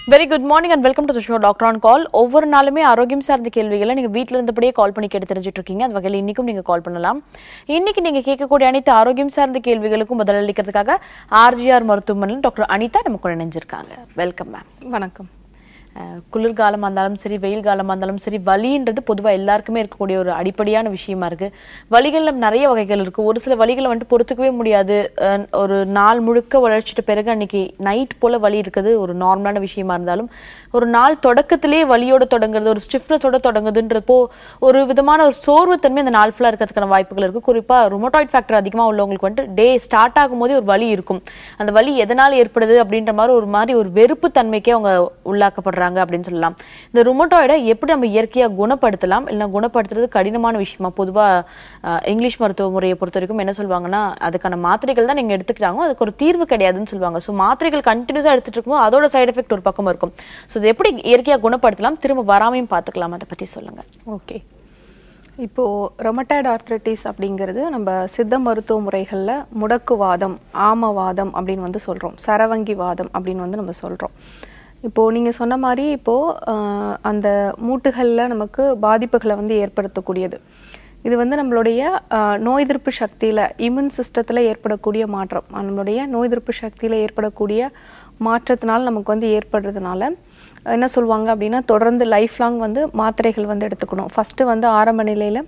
Very good morning and welcome to the show doctor on call ஒவ்வொரு நாளுமே ஆரோக்கியம் சார்ந்த கேள்விகளை நீங்கள் வீட்டில் இருந்தபடியே கால் பண்ணி கேட்டு தெரிஞ்சுட்டு இருக்கீங்க அந்த வகையில் இன்னைக்கும் நீங்கள் கால் பண்ணலாம் இன்னைக்கு நீங்கள் கேட்கக்கூடிய அனைத்து ஆரோக்கியம் சார்ந்த கேள்விகளுக்கும் பதிலளிக்கிறதுக்காக ஆர்ஜிஆர் மருத்துவமனையில் டாக்டர் அனிதா நம்ம கூட இணைஞ்சிருக்காங்க வெல்கம் மேம் வணக்கம் அஹ் குளிர்காலமாக இருந்தாலும் சரி வெயில் காலமாக இருந்தாலும் சரி வலின்றது பொதுவாக எல்லாருக்குமே இருக்கக்கூடிய ஒரு அடிப்படையான விஷயமா இருக்கு வலிகள்ல நிறைய வகைகள் இருக்கு ஒரு சில வலிகளை வந்துட்டு பொறுத்துக்கவே முடியாது அஹ் ஒரு நாள் முழுக்க உழைச்சிட்ட பிறகு அன்னைக்கு நைட் போல வலி இருக்குது ஒரு நார்மலான விஷயமா இருந்தாலும் ஒரு நாள் தொடக்கத்திலேயே வலியோட தொடங்குறது ஒரு ஸ்டிஃப்னஸோட தொடங்குதுன்றப்போ ஒரு விதமான ஒரு சோர்வுத்தன்மை அந்த நாள் ஃபுல்லாக இருக்கிறதுக்கான வாய்ப்புகள் இருக்கு குறிப்பா ருமட்டாய்ட் ஃபேக்டர் அதிகமாக உள்ளவங்களுக்கு வந்துட்டு டே ஸ்டார்ட் ஆகும்போதே ஒரு வலி இருக்கும் அந்த வலி எதனால் ஏற்படுது அப்படின்ற மாதிரி ஒரு மாதிரி ஒரு வெறுப்பு தன்மைக்கே அவங்க உள்ளாக்கப்படுறாங்க அப்படின்னு சொல்லலாம் இந்த ருமட்டாய்டை எப்படி நம்ம இயற்கையா குணப்படுத்தலாம் இல்லை குணப்படுத்துறது கடினமான விஷயமா பொதுவா அஹ், இங்கிலீஷ் மருத்துவ முறையை பொறுத்த வரைக்கும் என்ன சொல்லுவாங்கன்னா அதுக்கான மாத்திரைகள் தான் நீங்க எடுத்துக்கிட்டாங்க அதுக்கு ஒரு தீர்வு கிடையாதுன்னு சொல்லுவாங்க ஸோ மாத்திரைகள் கண்டினியூஸா எடுத்துட்டு இருக்கும்போது அதோட சைடு எஃபெக்ட் ஒரு பக்கம் இருக்கும் ஸோ இது எப்படி இயற்கையா குணப்படுத்தலாம் திரும்ப வராமையும் பார்த்துக்கலாம் அதை பத்தி சொல்லுங்க ஓகே இப்போது ரொமட்டாய்டு ஆர்த்ரட்டிஸ் அப்படிங்கிறது நம்ம சித்த மருத்துவ முறைகளில் முடக்குவாதம் ஆமவாதம் அப்படின்னு வந்து சொல்கிறோம் சரவங்கி வாதம் அப்படின்னு வந்து நம்ம சொல்கிறோம் இப்போது நீங்கள் சொன்ன மாதிரி இப்போது அந்த மூட்டுகளில் நமக்கு பாதிப்புகளை வந்து ஏற்படுத்தக்கூடியது இது வந்து நம்மளுடைய ஆஹ், நோய் எதிர்ப்பு சக்தியில் இம்யூன் சிஸ்டத்தில் ஏற்படக்கூடிய மாற்றம் நம்மளுடைய நோய் எதிர்ப்பு சக்தியில் ஏற்படக்கூடிய மாற்றத்தினால் நமக்கு வந்து ஏற்படுறதுனால என்ன சொல்லுவாங்க அப்படின்னா தொடர்ந்து லைஃப் லாங் வந்து மாத்திரைகள் வந்து எடுத்துக்கணும் ஃபஸ்ட்டு வந்து ஆரம்ப நிலையில்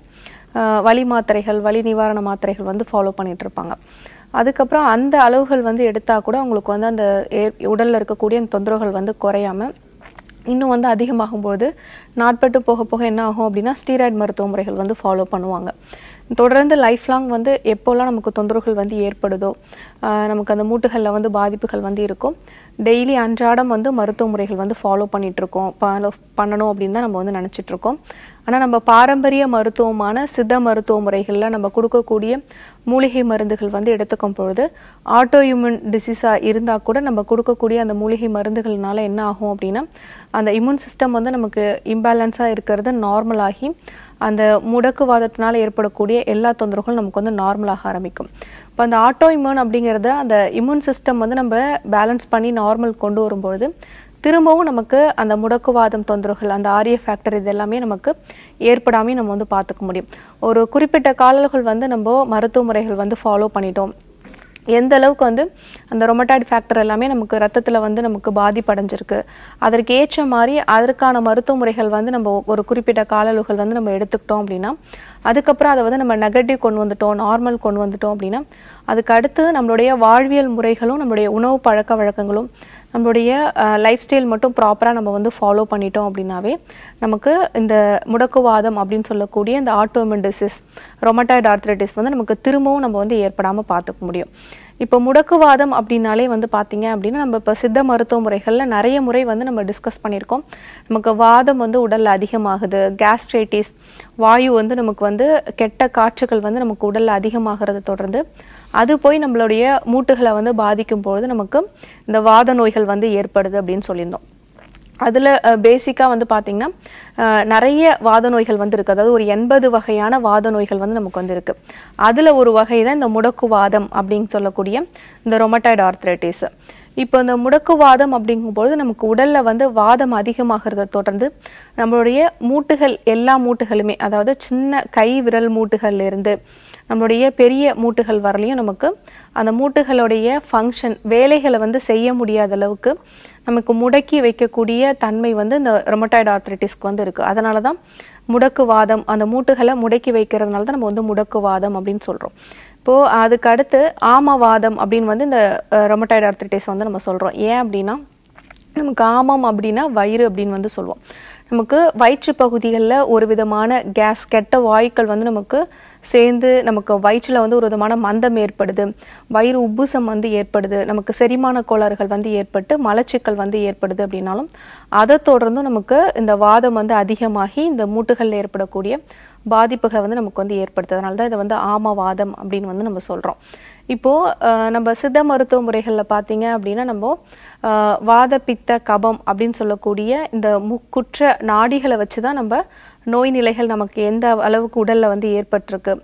வலி மாத்திரைகள் வலி நிவாரண மாத்திரைகள் வந்து ஃபாலோ பண்ணிட்டு இருப்பாங்க அதுக்கப்புறம் அந்த அளவுகள் வந்து எடுத்தால் கூட அவங்களுக்கு வந்து அந்த ஏ- உடல்ல இருக்கக்கூடிய அந்த தொந்தரவுகள் வந்து குறையாம இன்னும் வந்து அதிகமாகும்போது நாட்பட்டு போக போக என்ன ஆகும் அப்படின்னா ஸ்டீராய்டு மருத்துவ முறைகள் வந்து ஃபாலோ பண்ணுவாங்க தொடர்ந்து லைஃப் லாங் வந்து எப்போல்லாம் நமக்கு தொந்தரவுகள் வந்து ஏற்படுதோ ஆஹ் நமக்கு அந்த மூட்டுகளில் வந்து பாதிப்புகள் வந்து இருக்கும் டெய்லி அன்றாடம் வந்து மருத்துவ முறைகள் வந்து ஃபாலோ பண்ணிட்டு இருக்கோம் ஃபாலோ பண்ணணும் அப்படின்னு தான் நம்ம வந்து நினச்சிட்டு இருக்கோம் ஆனால் நம்ம பாரம்பரிய மருத்துவமான சித்த மருத்துவ முறைகளில் நம்ம கொடுக்கக்கூடிய மூலிகை மருந்துகள் வந்து எடுத்துக்கும் பொழுது ஆட்டோ இம்யூன் டிசீஸாக இருந்தால் கூட நம்ம கொடுக்கக்கூடிய அந்த மூலிகை மருந்துகள்னால என்ன ஆகும் அப்படின்னா அந்த இம்யூன் சிஸ்டம் வந்து நமக்கு இம்பேலன்ஸாக இருக்கிறது நார்மல் ஆகி அந்த முடக்குவாதத்தினால ஏற்படக்கூடிய எல்லா தொந்தரவுகளும் நமக்கு வந்து நார்மலாக ஆரம்பிக்கும் இப்போ அந்த ஆட்டோ இம்யூன் அப்படிங்கிறத அந்த இம்யூன் சிஸ்டம் வந்து நம்ம பேலன்ஸ் பண்ணி நார்மல் கொண்டு வரும்பொழுது திரும்பவும் நமக்கு அந்த முடக்குவாதம் தொந்தரவுகள் அந்த ஆரிய ஃபேக்டர் இது எல்லாமே நமக்கு ஏற்படாமே நம்ம வந்து பார்த்துக்க முடியும் ஒரு குறிப்பிட்ட காலங்கள் வந்து நம்ம மருத்துவ முறைகள் வந்து ஃபாலோ பண்ணிட்டோம் எந்த அளவுக்கு வந்து அந்த ரொமட்டாய்டு ஃபேக்டர் எல்லாமே நமக்கு ரத்தத்தில் வந்து நமக்கு பாதிப்படைஞ்சிருக்கு அதற்கு ஏற்ற மாதிரி அதற்கான மருத்துவ முறைகள் வந்து நம்ம ஒரு குறிப்பிட்ட கால அளவுகள் வந்து நம்ம எடுத்துக்கிட்டோம் அப்படின்னா அதுக்கப்புறம் அதை வந்து நம்ம நெகட்டிவ் கொண்டு வந்துட்டோம் நார்மல் கொண்டு வந்துட்டோம் அப்படின்னா அதுக்கு அடுத்து நம்மளுடைய வாழ்வியல் முறைகளும் நம்மளுடைய உணவு பழக்க வழக்கங்களும் நம்மளுடைய லைஃப் ஸ்டைல் மட்டும் ப்ராப்பராக நம்ம வந்து ஃபாலோ பண்ணிட்டோம் அப்படின்னாவே நமக்கு இந்த முடக்குவாதம் அப்படின்னு சொல்லக்கூடிய இந்த ஆட்டோமின் டிசீஸ் ரொமட்டாய்டு ஆர்த்ரைட்டிஸ் வந்து நமக்கு திரும்பவும் நம்ம வந்து ஏற்படாமல் பார்த்துக்க முடியும் இப்போ முடக்குவாதம் அப்படின்னாலே வந்து பார்த்தீங்க அப்படின்னா நம்ம இப்போ சித்த மருத்துவ முறைகளில் நிறைய முறை வந்து நம்ம டிஸ்கஸ் பண்ணியிருக்கோம் நமக்கு வாதம் வந்து உடலில் அதிகமாகுது கேஸ்ட்ரைட்டிஸ் வாயு வந்து நமக்கு வந்து கெட்ட காற்றுகள் வந்து நமக்கு உடலில் அதிகமாகிறத தொடர்ந்து அது போய் நம்மளுடைய மூட்டுகளை வந்து பாதிக்கும் பொழுது நமக்கு இந்த வாத நோய்கள் வந்து ஏற்படுது அப்படின்னு சொல்லியிருந்தோம் அதில் பேசிக்காக வந்து பார்த்திங்கன்னா அஹ், நிறைய வாத நோய்கள் வந்து இருக்குது அதாவது ஒரு எண்பது வகையான வாத நோய்கள் வந்து நமக்கு வந்து இருக்குது அதில் ஒரு வகை தான் இந்த முடக்குவாதம் அப்படின்னு சொல்லக்கூடிய இந்த ரொமட்டாய்டு ஆர்த்ரைட்டிஸ் இப்போ இந்த முடக்குவாதம் அப்படிங்கும்பொழுது நமக்கு உடலில் வந்து வாதம் அதிகமாகிறத தொடர்ந்து நம்மளுடைய மூட்டுகள் எல்லா மூட்டுகளுமே அதாவது சின்ன கை விரல் மூட்டுகள்ல இருந்து நம்மளுடைய பெரிய மூட்டுகள் வரலையும் நமக்கு அந்த மூட்டுகளுடைய ஃபங்க்ஷன் வேலைகளை வந்து செய்ய முடியாத அளவுக்கு நமக்கு முடக்கி வைக்கக்கூடிய தன்மை வந்து இந்த ரொமட்டாய்டு ஆர்த்ரைட்டிஸ்க்கு வந்து இருக்குது அதனால தான் முடக்குவாதம் அந்த மூட்டுகளை முடக்கி வைக்கிறதுனால தான் நம்ம வந்து முடக்குவாதம் அப்படின்னு சொல்கிறோம் இப்போது அதுக்கு அடுத்து ஆமவாதம் அப்படின்னு வந்து இந்த ரொமட்டாய்டு ஆர்த்ரைட்டிஸ் வந்து நம்ம சொல்கிறோம் ஏன் அப்படின்னா நமக்கு ஆமம் அப்படின்னா வயிறு அப்படின்னு வந்து சொல்லுவோம் நமக்கு வயிற்று பகுதிகளில் ஒரு விதமான கேஸ் கெட்ட வாயுக்கள் வந்து நமக்கு சேர்ந்து நமக்கு வயிற்றில் வந்து ஒரு விதமான மந்தம் ஏற்படுது வயிறு உப்புசம் வந்து ஏற்படுது நமக்கு செரிமான கோளாறுகள் வந்து ஏற்பட்டு மலச்சிக்கல் வந்து ஏற்படுது அப்படின்னாலும் அதை தொடர்ந்தும் நமக்கு இந்த வாதம் வந்து அதிகமாகி இந்த மூட்டுகளில் ஏற்படக்கூடிய பாதிப்புகளை வந்து நமக்கு வந்து ஏற்படுத்துது அதனால தான் இதை வந்து ஆமவாதம் அப்படின்னு வந்து நம்ம சொல்கிறோம் இப்போது அஹ், நம்ம சித்த மருத்துவ முறைகளில் பார்த்தீங்க அப்படின்னா நம்ம அஹ், வாத பித்த கபம் அப்படின்னு சொல்லக்கூடிய இந்த முக்குற்ற நாடிகளை வச்சு தான் நம்ம நோய் நிலைகள் நமக்கு எந்த அளவுக்கு உடலில் வந்து ஏற்பட்டிருக்கு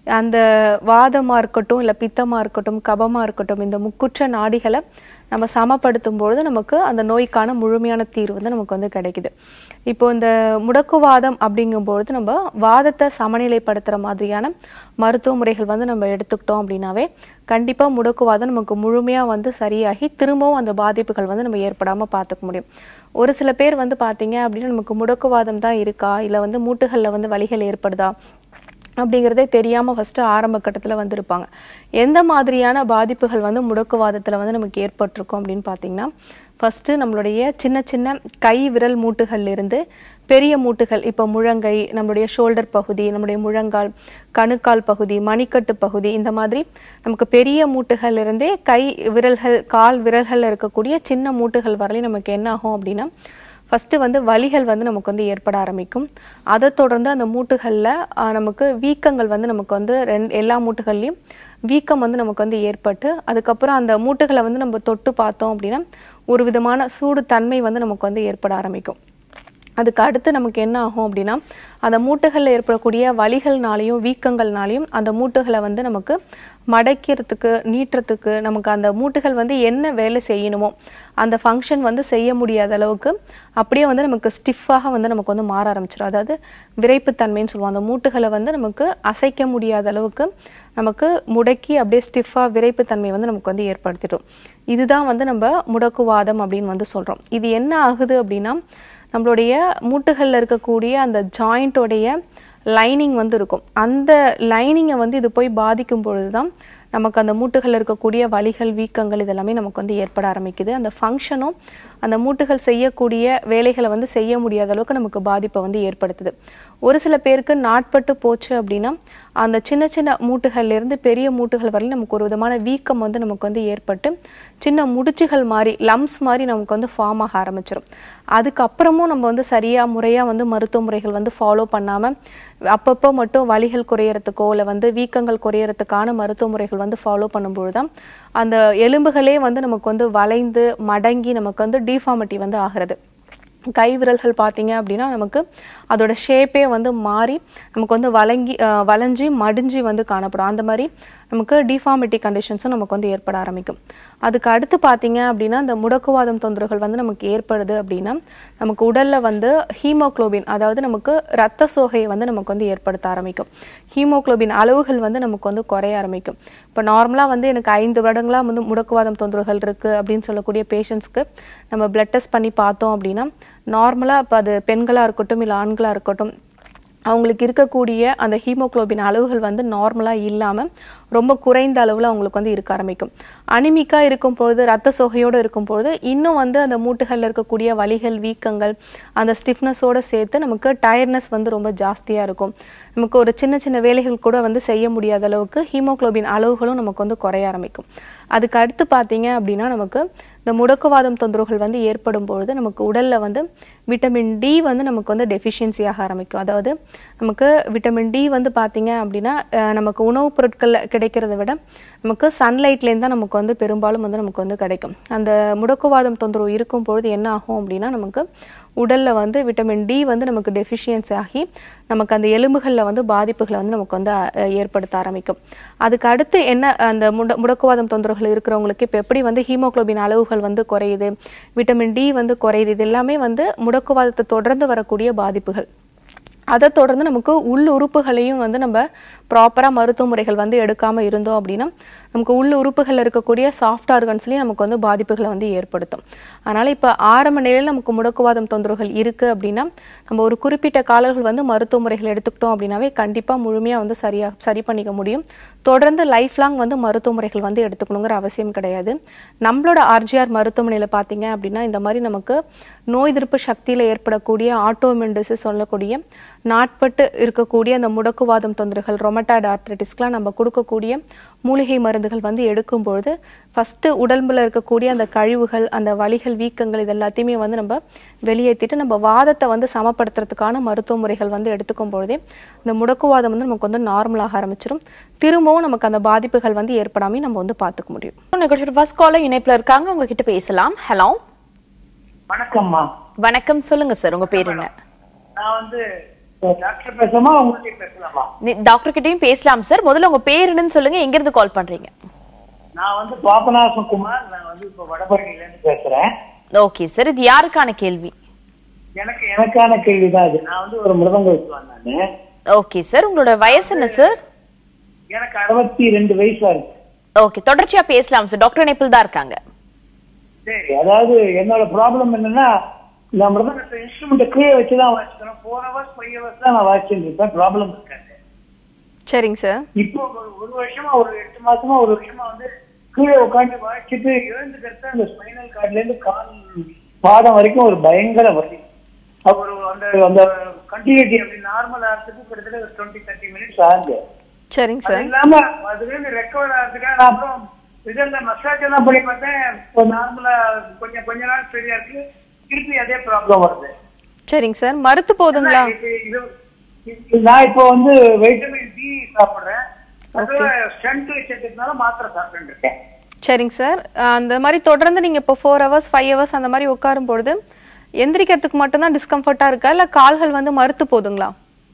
அந்த வாதமாக இருக்கட்டும் இல்லை பித்தமாக இருக்கட்டும் கபமாக இருக்கட்டும் இந்த முக்குற்ற நாடிகளை நம்ம சமப்படுத்தும் பொழுது நமக்கு அந்த நோய்க்கான முழுமையான தீர்வு வந்து நமக்கு வந்து கிடைக்குது இப்போ இந்த முடக்குவாதம் அப்படிங்கும்பொழுது நம்ம வாதத்தை சமநிலைப்படுத்துகிற மாதிரியான மருத்துவ முறைகள் வந்து நம்ம எடுத்துக்கிட்டோம் அப்படின்னாவே கண்டிப்பாக முடக்குவாதம் நமக்கு முழுமையாக வந்து சரியாகி திரும்பவும் அந்த பாதிப்புகள் வந்து நம்ம ஏற்படாமல் பார்த்துக்க முடியும் ஒரு சில பேர் வந்து பார்த்தீங்க அப்படின்னா நமக்கு முடக்குவாதம் தான் இருக்கா இல்லை வந்து மூட்டுகளில் வந்து வலிகள் ஏற்படுதா அப்படிங்கிறதே தெரியாமல் ஃபஸ்ட்டு ஆரம்ப கட்டத்தில் வந்திருப்பாங்க எந்த மாதிரியான பாதிப்புகள் வந்து முடக்குவாதத்தில் வந்து நமக்கு ஏற்பட்டிருக்கும் அப்படின்னு பார்த்தீங்கன்னா ஃபஸ்ட்டு நம்மளுடைய சின்ன சின்ன கை விரல் மூட்டுகள்ல இருந்து பெரிய மூட்டுகள் இப்போ முழங்கை நம்மளுடைய ஷோல்டர் பகுதி நம்முடைய முழங்கால் கணுக்கால் பகுதி மணிக்கட்டு பகுதி இந்த மாதிரி நமக்கு பெரிய மூட்டுகள் இருந்தே கை விரல்கள் கால் விரல்களில் இருக்கக்கூடிய சின்ன மூட்டுகள் வரலையும் நமக்கு என்ன ஆகும் அப்படின்னா ஃபஸ்ட்டு வந்து வலிகள் வந்து நமக்கு வந்து ஏற்பட ஆரம்பிக்கும் அதை தொடர்ந்து அந்த மூட்டுகளில் நமக்கு வீக்கங்கள் வந்து நமக்கு வந்து ரெண்டு எல்லா மூட்டுகள்லையும் வீக்கம் வந்து நமக்கு வந்து ஏற்பட்டு அதுக்கப்புறம் அந்த மூட்டுகளை வந்து நம்ம தொட்டு பார்த்தோம் அப்படின்னா ஒரு விதமான சூடு தன்மை வந்து நமக்கு வந்து ஏற்பட ஆரம்பிக்கும் அதுக்கு அடுத்து நமக்கு என்ன ஆகும் அப்படின்னா அந்த மூட்டுகளில் ஏற்படக்கூடிய வலிகள்னாலையும் வீக்கங்கள்னாலையும் அந்த மூட்டுகளை வந்து நமக்கு மடக்கிறதுக்கு நீட்டுறதுக்கு நமக்கு அந்த மூட்டுகள் வந்து என்ன வேலை செய்யணுமோ அந்த ஃபங்க்ஷன் வந்து செய்ய முடியாத அளவுக்கு அப்படியே வந்து நமக்கு ஸ்டிஃபாக வந்து நமக்கு வந்து மாற ஆரம்பிச்சிடும் அதாவது விரைப்புத்தன்மைன்னு சொல்லுவோம் அந்த மூட்டுகளை வந்து நமக்கு அசைக்க முடியாத அளவுக்கு நமக்கு முடக்கி அப்படியே ஸ்டிஃபாக விரைப்புத்தன்மை வந்து நமக்கு வந்து ஏற்படுத்திடும் இதுதான் வந்து நம்ம முடக்குவாதம் அப்படின்னு வந்து சொல்கிறோம் இது என்ன ஆகுது அப்படின்னா நம்மளுடைய மூட்டுகளில் இருக்கக்கூடிய அந்த ஜாயிண்ட்டோடைய லைனிங் வந்து இருக்கும் அந்த லைனிங்கை வந்து இது போய் பாதிக்கும் பொழுது தான் நமக்கு அந்த மூட்டுகளில் இருக்கக்கூடிய வலிகள் வீக்கங்கள் இதெல்லாமே நமக்கு வந்து ஏற்பட ஆரம்பிக்குது அந்த ஃபங்க்ஷனும் அந்த மூட்டுகள் செய்யக்கூடிய வேலைகளை வந்து செய்ய முடியாத அளவுக்கு நமக்கு பாதிப்பை வந்து ஏற்படுத்துது ஒரு சில பேருக்கு நாட்பட்டு போச்சு அப்படின்னா அந்த சின்ன சின்ன மூட்டுகள்லேருந்து பெரிய மூட்டுகள் வரையும் நமக்கு ஒரு விதமான வீக்கம் வந்து நமக்கு வந்து ஏற்பட்டு சின்ன முடிச்சுகள் மாதிரி லம்ஸ் மாதிரி நமக்கு வந்து ஃபார்ம் ஆக ஆரம்பிச்சிடும் அதுக்கப்புறமும் நம்ம வந்து சரியாக முறையாக வந்து மருத்துவ முறைகள் வந்து ஃபாலோ பண்ணாமல் அப்பப்போ மட்டும் வலிகள் குறையறதுக்கோ இல்லை வந்து வீக்கங்கள் குறையறதுக்கான மருத்துவ முறைகள் வந்து ஃபாலோ பண்ணும்பொழுது தான் அந்த எலும்புகளே வந்து நமக்கு வந்து வளைந்து மடங்கி நமக்கு வந்து டிஃபார்மிட்டி வந்து ஆகிறது கை விரல்கள் பார்த்தீங்க அப்படின்னா நமக்கு அதோட ஷேப்பே வந்து மாறி நமக்கு வந்து வளைங்கி அஹ், வளைஞ்சி மடிஞ்சு வந்து காணப்படும் அந்த மாதிரி நமக்கு டிஃபார்மிட்டி கண்டிஷன்ஸும் நமக்கு வந்து ஏற்பட ஆரம்பிக்கும் அதுக்கு அடுத்து பார்த்தீங்க அப்படின்னா இந்த முடக்குவாதம் தொந்தரவுகள் வந்து நமக்கு ஏற்படுது அப்படின்னா நமக்கு உடல்ல வந்து ஹீமோகுளோபின் அதாவது நமக்கு ரத்த சோகையை வந்து நமக்கு வந்து ஏற்படுத்த ஆரம்பிக்கும் ஹீமோகுளோபின் அளவுகள் வந்து நமக்கு வந்து குறைய ஆரம்பிக்கும் இப்போ நார்மலாக வந்து எனக்கு ஐந்து வருடங்களா வந்து முடக்குவாதம் தொந்தரவுகள் இருக்குது அப்படின்னு சொல்லக்கூடிய பேஷண்ட்ஸ்க்கு நம்ம பிளட் டெஸ்ட் பண்ணி பார்த்தோம் அப்படின்னா நார்மலாக இப்போ அது பெண்களாக இருக்கட்டும் இல்லை ஆண்களாக இருக்கட்டும் அவங்களுக்கு இருக்கக்கூடிய அந்த ஹீமோகுளோபின் அளவுகள் வந்து நார்மலாக இல்லாமல் ரொம்ப குறைந்த அளவில் அவங்களுக்கு வந்து இருக்க ஆரம்பிக்கும் அனிமிக்காக இருக்கும் பொழுது ரத்த சோகையோடு இருக்கும் பொழுது இன்னும் வந்து அந்த மூட்டுகளில் இருக்கக்கூடிய வலிகள் வீக்கங்கள் அந்த ஸ்டிஃப்னஸோடு சேர்த்து நமக்கு டயர்ட்னஸ் வந்து ரொம்ப ஜாஸ்தியாக இருக்கும் நமக்கு ஒரு சின்ன சின்ன வேலைகள் கூட வந்து செய்ய முடியாத அளவுக்கு ஹீமோகுளோபின் அளவுகளும் நமக்கு வந்து குறைய ஆரம்பிக்கும் அதுக்கு அடுத்து பார்த்தீங்க அப்படின்னா நமக்கு இந்த முடக்குவாதம் தொந்தரவுகள் வந்து ஏற்படும் பொழுது நமக்கு உடலில் வந்து விட்டமின் டி வந்து நமக்கு வந்து டெஃபிஷியன்சி ஆக ஆரம்பிக்கும் அதாவது நமக்கு விட்டமின் டி வந்து பார்த்தீங்க அப்படின்னா அஹ், நமக்கு உணவுப் பொருட்களில் கிடைக்கிறத விட நமக்கு சன்லைட்லேருந்து தான் நமக்கு வந்து பெரும்பாலும் வந்து நமக்கு வந்து கிடைக்கும் அந்த முடக்குவாதம் தொந்தரவு இருக்கும் பொழுது என்ன ஆகும் அப்படின்னா நமக்கு உடலில் வந்து விட்டமின் டி வந்து நமக்கு டெஃபிஷியன்சி ஆகி நமக்கு அந்த எலும்புகளில் வந்து பாதிப்புகளை வந்து நமக்கு வந்து அஹ், ஏற்படுத்த ஆரம்பிக்கும் அதுக்கு அடுத்து என்ன அந்த முட முடக்குவாதம் தொந்தரவுகள் இருக்கிறவங்களுக்கு இப்போ எப்படி வந்து ஹீமோகுளோபின் அளவுகள் வந்து குறையுது விட்டமின் டி வந்து குறையுது இது எல்லாமே வந்து முடக்குவாதத்தை தொடர்ந்து வரக்கூடிய பாதிப்புகள் அதை தொடர்ந்து நமக்கு உள் உறுப்புகளையும் வந்து நம்ம ப்ராப்பராக மருத்துவ முறைகள் வந்து எடுக்காமல் இருந்தோம் அப்படின்னா நமக்கு உள் உறுப்புகளில் இருக்கக்கூடிய சாஃப்ட் ஆர்கன்ஸ்லேயும் நமக்கு வந்து பாதிப்புகளை வந்து ஏற்படுத்தும் அதனால் இப்போ ஆரம்ப நிலையில் நமக்கு முடக்குவாதம் தொந்தரவுகள் இருக்குது அப்படின்னா நம்ம ஒரு குறிப்பிட்ட காலர்கள் வந்து மருத்துவ முறைகள் எடுத்துக்கிட்டோம் அப்படின்னாவே கண்டிப்பாக முழுமையாக வந்து சரியாக சரி பண்ணிக்க முடியும் தொடர்ந்து லைஃப் லாங் வந்து மருத்துவ முறைகள் வந்து எடுத்துக்கணுங்கிற அவசியம் கிடையாது நம்மளோட ஆர்ஜிஆர் மருத்துவமனையில் பார்த்தீங்க அப்படின்னா இந்த மாதிரி நமக்கு நோய் எதிர்ப்பு சக்தியில் ஏற்படக்கூடிய ஆட்டோமின் டிசீஸ் சொல்லக்கூடிய நாட்பட்டு இருக்கக்கூடிய அந்த முடக்குவாதம் தொந்தரவுகள் ரொமட்டாய்டு ஆர்த்ரைட்டிஸ்க்குலாம் நம்ம கொடுக்கக்கூடிய மூலிகை மருந்துகள் வந்து எடுக்கும் பொழுது ஃபஸ்ட்டு உடம்புல இருக்கக்கூடிய அந்த கழிவுகள் அந்த வலிகள் வீக்கங்கள் இது எல்லாத்தையுமே வந்து நம்ம வெளியேற்றிட்டு நம்ம வாதத்தை வந்து சமப்படுத்துறதுக்கான மருத்துவ முறைகள் வந்து எடுத்துக்கும் பொழுதே இந்த முடக்குவாதம் வந்து நமக்கு வந்து நார்மலாக ஆரம்பிச்சிடும் திரும்பவும் நமக்கு அந்த பாதிப்புகள் வந்து ஏற்படாமல் நம்ம வந்து பார்த்துக்க முடியும் நிகழ்ச்சியோட ஃபர்ஸ்ட் காலர் இணைப்புல இருக்காங்க உங்ககிட்ட பேசலாம் ஹலோ வணக்கம்மா வணக்கம் சொல்லுங்க சார் உங்க பேர் என்ன நான் வந்து டாக்டர் பேசாமா உங்கள்கிட்ட பேசலாமா நீ- டாக்டர் கிட்டயும் பேசலாம் சார் முதல்ல உங்க பேர் என்னன்னு சொல்லுங்க எங்க இருந்து கால் பண்றீங்க நான் வந்து பாபநாசம் குமார் நான் வந்து இப்போ வடபழனில இருந்து பேசுறேன் ஓகே சார் இது யாருக்கான கேள்வி எனக்கு எனக்கான கேள்விதான் இது நான் வந்து ஒரு மிருதங்க வித்துவான் நானு ஓகே சார் உங்களோட வயசு என்ன சார் எனக்கு அறுபத்தி ரெண்டு வயசா இருக்கு ஓகே தொடர்ச்சியா பேசலாம் சார் டாக்டர் இணைப்பில் தான் இருக்காங்க சரி அதாவது என்னோட ப்ராப்ளம் என்னன்னா நான் மிருதங்கத்தை இன்ஸ்ட்ருமெண்ட்டை கீழே வச்சு தான் வாசிக்கிறேன் ஃபோர் ஹவர்ஸ் ஃபைவ் ஹவர்ஸ் தான் நான் வாசிச்சுட்டு இருப்பேன் ப்ராப்ளம் இருக்காது சரிங்க சார் இப்போ ஒரு ஒரு வருஷமா ஒரு எட்டு மாசமா ஒரு வருஷமா வந்து கீழே உட்காந்து வாசிச்சுட்டு எழுந்துக்கிறது அந்த ஸ்பைனல் கார்ட்ல இருந்து கால் பாதம் வரைக்கும் ஒரு பயங்கர வலி அது ஒரு அந்த அந்த கண்டினியூட்டி அப்படி நார்மல் ஆகிறதுக்கு கிட்டத்தட்ட ஒரு டுவெண்ட்டி தேர்ட்டி மினிட்ஸ் ஆகுது சரிங்க அது சார் இல்லாம அதுல இருந்து ரெக்கவர் ஆகிறதுக்காக நான் அப்புறம் இதெல்லாம் மசாஜ் எல்லாம் பண்ணி பார்த்தேன் இப்போ நார்மலா கொஞ்சம் கொஞ்ச நாள் சரியா இருக்கு திருப்பி அதே ப்ராப்ளம் வருது சரிங்க சார் மறுத்து போதுங்களா இது- இது- இது- நான் இப்போ வந்து வைட்டமின் டி சாப்பிடுறேன் ஸ்டண்ட் வச்சதுனால மாத்திரை சாப்பிட்டு இருக்கேன் சரிங்க சார் அந்த மாதிரி தொடர்ந்து நீங்கள் இப்போ ஃபோர் ஹவர்ஸ் ஃபைவ் ஹவர்ஸ் அந்த மாதிரி உட்காரும் பொழுது எந்திரிக்கிறதுக்கு மட்டும்தான் டிஸ்கம்ஃபர்ட்டாக இருக்கா இல்லை கால்கள் வந்து மறுத்து போதுங்களா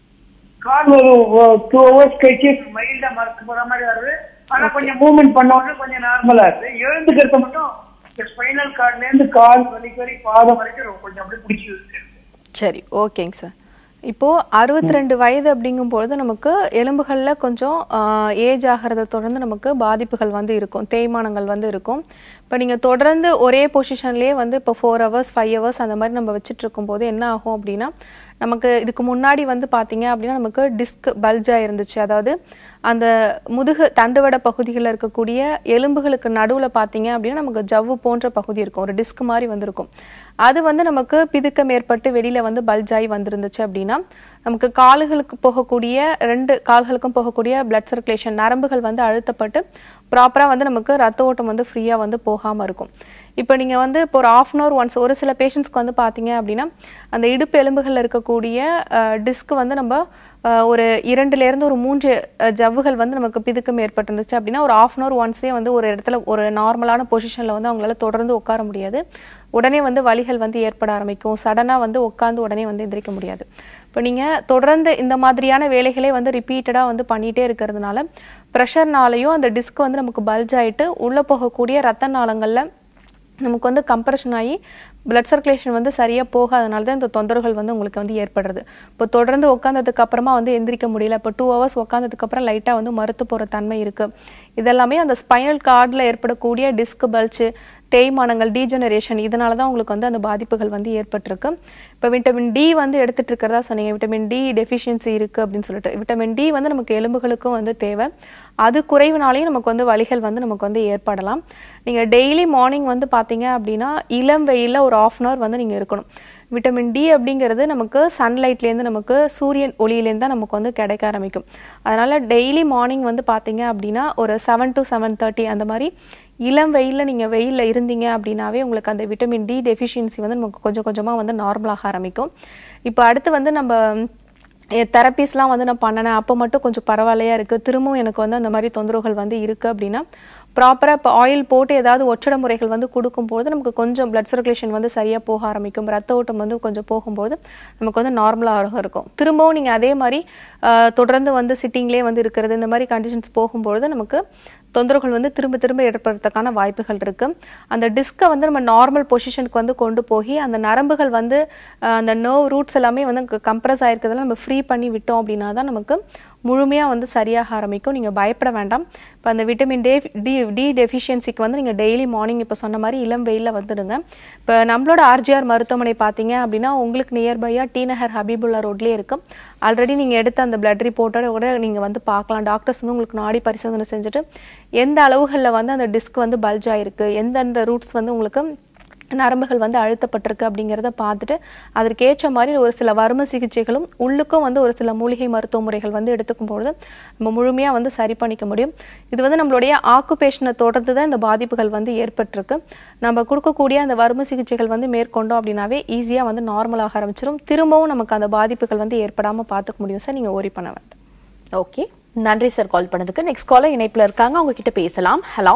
கால் ஒரு டூ ஹவர்ஸ் கழிச்சு மைல்டா மறக்க போற மாதிரி வருது ஆனா கொஞ்சம் மூவ்மெண்ட் பண்ண உடனே கொஞ்சம் நார்மலா இருக்கு எழுந்துக்கிறது மட்டும் ஸ்பைனல் கார்ட்ல இருந்து கால் வலி வரை பாதம் வரைக்கும் கொஞ்சம் அப்படியே பிடிச்சி இருக்கு சரி ஓகேங்க சார் இப்போது அறுபத்தி ரெண்டு வயது அப்படிங்கும்பொழுது நமக்கு எலும்புகளில் கொஞ்சம் ஏஜ் ஆகிறத தொடர்ந்து நமக்கு பாதிப்புகள் வந்து இருக்கும் தேய்மானங்கள் வந்து இருக்கும் இப்போ நீங்கள் தொடர்ந்து ஒரே பொசிஷன்லேயே வந்து இப்போ ஃபோர் ஹவர்ஸ் ஃபைவ் ஹவர்ஸ் அந்த மாதிரி நம்ம வச்சுட்டு இருக்கும்போது என்ன ஆகும் அப்படின்னா நமக்கு இதுக்கு முன்னாடி வந்து பார்த்தீங்க அப்படின்னா நமக்கு டிஸ்க் பல்ஜாக இருந்துச்சு அதாவது அந்த முதுகு தண்டுவட பகுதிகளில் இருக்கக்கூடிய எலும்புகளுக்கு நடுவில் பார்த்தீங்க அப்படின்னா நமக்கு ஜவ்வு போன்ற பகுதி இருக்கும் ஒரு டிஸ்க் மாதிரி வந்திருக்கும் அது வந்து நமக்கு பிதுக்கம் ஏற்பட்டு வெளியில் வந்து பல்ஜாய் வந்திருந்துச்சு அப்படின்னா நமக்கு கால்களுக்கு போகக்கூடிய ரெண்டு கால்களுக்கும் போகக்கூடிய பிளட் சர்க்குலேஷன் நரம்புகள் வந்து அழுத்தப்பட்டு ப்ராப்பராக வந்து நமக்கு ரத்த ஓட்டம் வந்து ஃப்ரீயாக வந்து போகாமல் இருக்கும் இப்போ நீங்கள் வந்து இப்போ ஒரு ஆஃப் அன் ஹவர் ஒன்ஸ் ஒரு சில பேஷண்ட்ஸ்க்கு வந்து பார்த்தீங்க அப்படின்னா அந்த இடுப்பு எலும்புகளில் இருக்கக்கூடிய டிஸ்க் வந்து நம்ம அஹ், ஒரு இரண்டுலேருந்து ஒரு மூன்று அஹ், ஜவ்வுகள் வந்து நமக்கு பிதுக்கம் ஏற்பட்டிருந்துச்சு அப்படின்னா ஒரு ஆஃப் அன் ஹவர் ஒன்ஸே வந்து ஒரு இடத்துல ஒரு நார்மலான பொசிஷனில் வந்து அவங்களால தொடர்ந்து உட்கார முடியாது உடனே வந்து வலிகள் வந்து ஏற்பட ஆரம்பிக்கும் சடனாக வந்து உட்காந்து உடனே வந்து எந்திரிக்க முடியாது இப்போ நீங்கள் தொடர்ந்து இந்த மாதிரியான வேலைகளே வந்து ரிப்பீட்டடாக வந்து பண்ணிகிட்டே இருக்கிறதுனால ப்ரெஷர்னாலையும் அந்த டிஸ்க் வந்து நமக்கு பல்ஜ் ஆயிட்டு உள்ளே போகக்கூடிய ரத்த நாளங்களில் நமக்கு வந்து கம்ப்ரெஷன் ஆகி பிளட் சர்க்குலேஷன் வந்து சரியாக போகாதனால தான் இந்த தொந்தரவுகள் வந்து உங்களுக்கு வந்து ஏற்படுறது இப்போ தொடர்ந்து உட்காந்ததுக்கு அப்புறமா வந்து எந்திரிக்க முடியல இப்போ டூ ஹவர்ஸ் உட்காந்ததுக்கு அப்புறம் லைட்டாக வந்து மறுத்து போகிற தன்மை இருக்குது இதெல்லாமே அந்த ஸ்பைனல் கார்டில் ஏற்படக்கூடிய டிஸ்க் பல்ச்சு தேய்மானங்கள் டீஜெனரேஷன் இதனால தான் உங்களுக்கு வந்து அந்த பாதிப்புகள் வந்து ஏற்பட்டிருக்கு இப்போ விட்டமின் டி வந்து எடுத்துட்டு இருக்கிறதா சொன்னீங்க விட்டமின் டி டெஃபிஷியன்சி இருக்குது அப்படின்னு சொல்லிட்டு விட்டமின் டி வந்து நமக்கு எலும்புகளுக்கும் வந்து தேவை அது குறைவுனாலையும் நமக்கு வந்து வலிகள் வந்து நமக்கு வந்து ஏற்படலாம் நீங்கள் டெய்லி மார்னிங் வந்து பார்த்தீங்க அப்படின்னா இளம் வெயிலில் ஒரு ஆஃப் அன் ஹவர் வந்து நீங்கள் இருக்கணும் விட்டமின் டி அப்படிங்கிறது நமக்கு சன்லைட்லேருந்து நமக்கு சூரியன் ஒளியிலேருந்து தான் நமக்கு வந்து கிடைக்க ஆரம்பிக்கும் அதனால் டெய்லி மார்னிங் வந்து பார்த்தீங்க அப்படின்னா ஒரு செவன் டு செவன் தேர்ட்டி அந்த மாதிரி இளம் வெயிலில் நீங்கள் வெயிலில் இருந்தீங்க அப்படின்னாவே உங்களுக்கு அந்த விட்டமின் டி டெஃபிஷியன்சி வந்து நமக்கு கொஞ்சம் கொஞ்சமாக வந்து நார்மலாக ஆரம்பிக்கும் இப்போ அடுத்து வந்து நம்ம தெரப்பீஸ்லாம் வந்து நான் பண்ணினேன் அப்போ மட்டும் கொஞ்சம் பரவாயில்லையா இருக்குது திரும்பவும் எனக்கு வந்து அந்த மாதிரி தொந்தரவுகள் வந்து இருக்குது அப்படின்னா ப்ராப்பராக இப்போ ஆயில் போட்டு ஏதாவது ஒற்றட முறைகள் வந்து கொடுக்கும்போது நமக்கு கொஞ்சம் பிளட் சர்க்குலேஷன் வந்து சரியாக போக ஆரம்பிக்கும் ரத்த ஓட்டம் வந்து கொஞ்சம் போகும்போது நமக்கு வந்து நார்மலாக இருக்கும் திரும்பவும் நீங்கள் அதே மாதிரி ஆஹ், தொடர்ந்து வந்து சிட்டிங்லேயே வந்து இருக்கிறது இந்த மாதிரி கண்டிஷன்ஸ் போகும்பொழுது நமக்கு தொந்தரவுகள் வந்து திரும்ப திரும்ப ஏற்படுறதுக்கான வாய்ப்புகள் இருக்கு அந்த டிஸ்கை வந்து நம்ம நார்மல் பொசிஷனுக்கு வந்து கொண்டு போய் அந்த நரம்புகள் வந்து ஆஹ், அந்த நர்வ் ரூட்ஸ் எல்லாமே வந்து கம்ப்ரஸ் ஆயிருக்கிறதுல நம்ம ஃப்ரீ பண்ணி விட்டோம் அப்படின்னா தான் நமக்கு முழுமையாக வந்து சரியாக ஆரம்பிக்கும் நீங்கள் பயப்பட வேண்டாம் இப்போ அந்த விட்டமின் டே டி டி டெஃபிஷியன்சிக்கு வந்து நீங்கள் டெய்லி மார்னிங் இப்போ சொன்ன மாதிரி இளம் வெயிலில் வந்துடுங்க இப்போ நம்மளோட ஆர்ஜிஆர் மருத்துவமனை பார்த்தீங்க அப்படின்னா உங்களுக்கு நியர்பையாக டி நகர் ஹபீபுல்லா ரோட்லேயே இருக்கும் ஆல்ரெடி நீங்கள் எடுத்த அந்த பிளட் ரிப்போர்ட்டோட கூட நீங்கள் வந்து பார்க்கலாம் டாக்டர்ஸ் வந்து உங்களுக்கு நாடி பரிசோதனை செஞ்சுட்டு எந்த அளவுகளில் வந்து அந்த டிஸ்க் வந்து பல்ஜ் ஆயிருக்கு எந்தெந்த ரூட்ஸ் வந்து உங்களுக்கு நரம்புகள் வந்து அழுத்தப்பட்டிருக்கு அப்படிங்கிறத பார்த்துட்டு அதற்கேற்ற மாதிரி ஒரு சில வறுமை சிகிச்சைகளும் உள்ளுக்கும் வந்து ஒரு சில மூலிகை மருத்துவ முறைகள் வந்து எடுத்துக்கும் பொழுது நம்ம முழுமையாக வந்து சரி பண்ணிக்க முடியும் இது வந்து நம்மளுடைய ஆக்குபேஷனை தொடர்ந்து தான் இந்த பாதிப்புகள் வந்து ஏற்பட்டிருக்கு நம்ம கொடுக்கக்கூடிய அந்த வறுமை சிகிச்சைகள் வந்து மேற்கொண்டோம் அப்படின்னாவே ஈஸியாக வந்து நார்மலாக ஆரம்பிச்சிடும் திரும்பவும் நமக்கு அந்த பாதிப்புகள் வந்து ஏற்படாமல் பார்த்துக்க முடியும் சார் நீங்கள் ஓரி பண்ண வேண்டாம் ஓகே நன்றி சார் கால் பண்ணதுக்கு நெக்ஸ்ட் காலர் இணைப்புல இருக்காங்க அவங்க கிட்ட பேசலாம் ஹலோ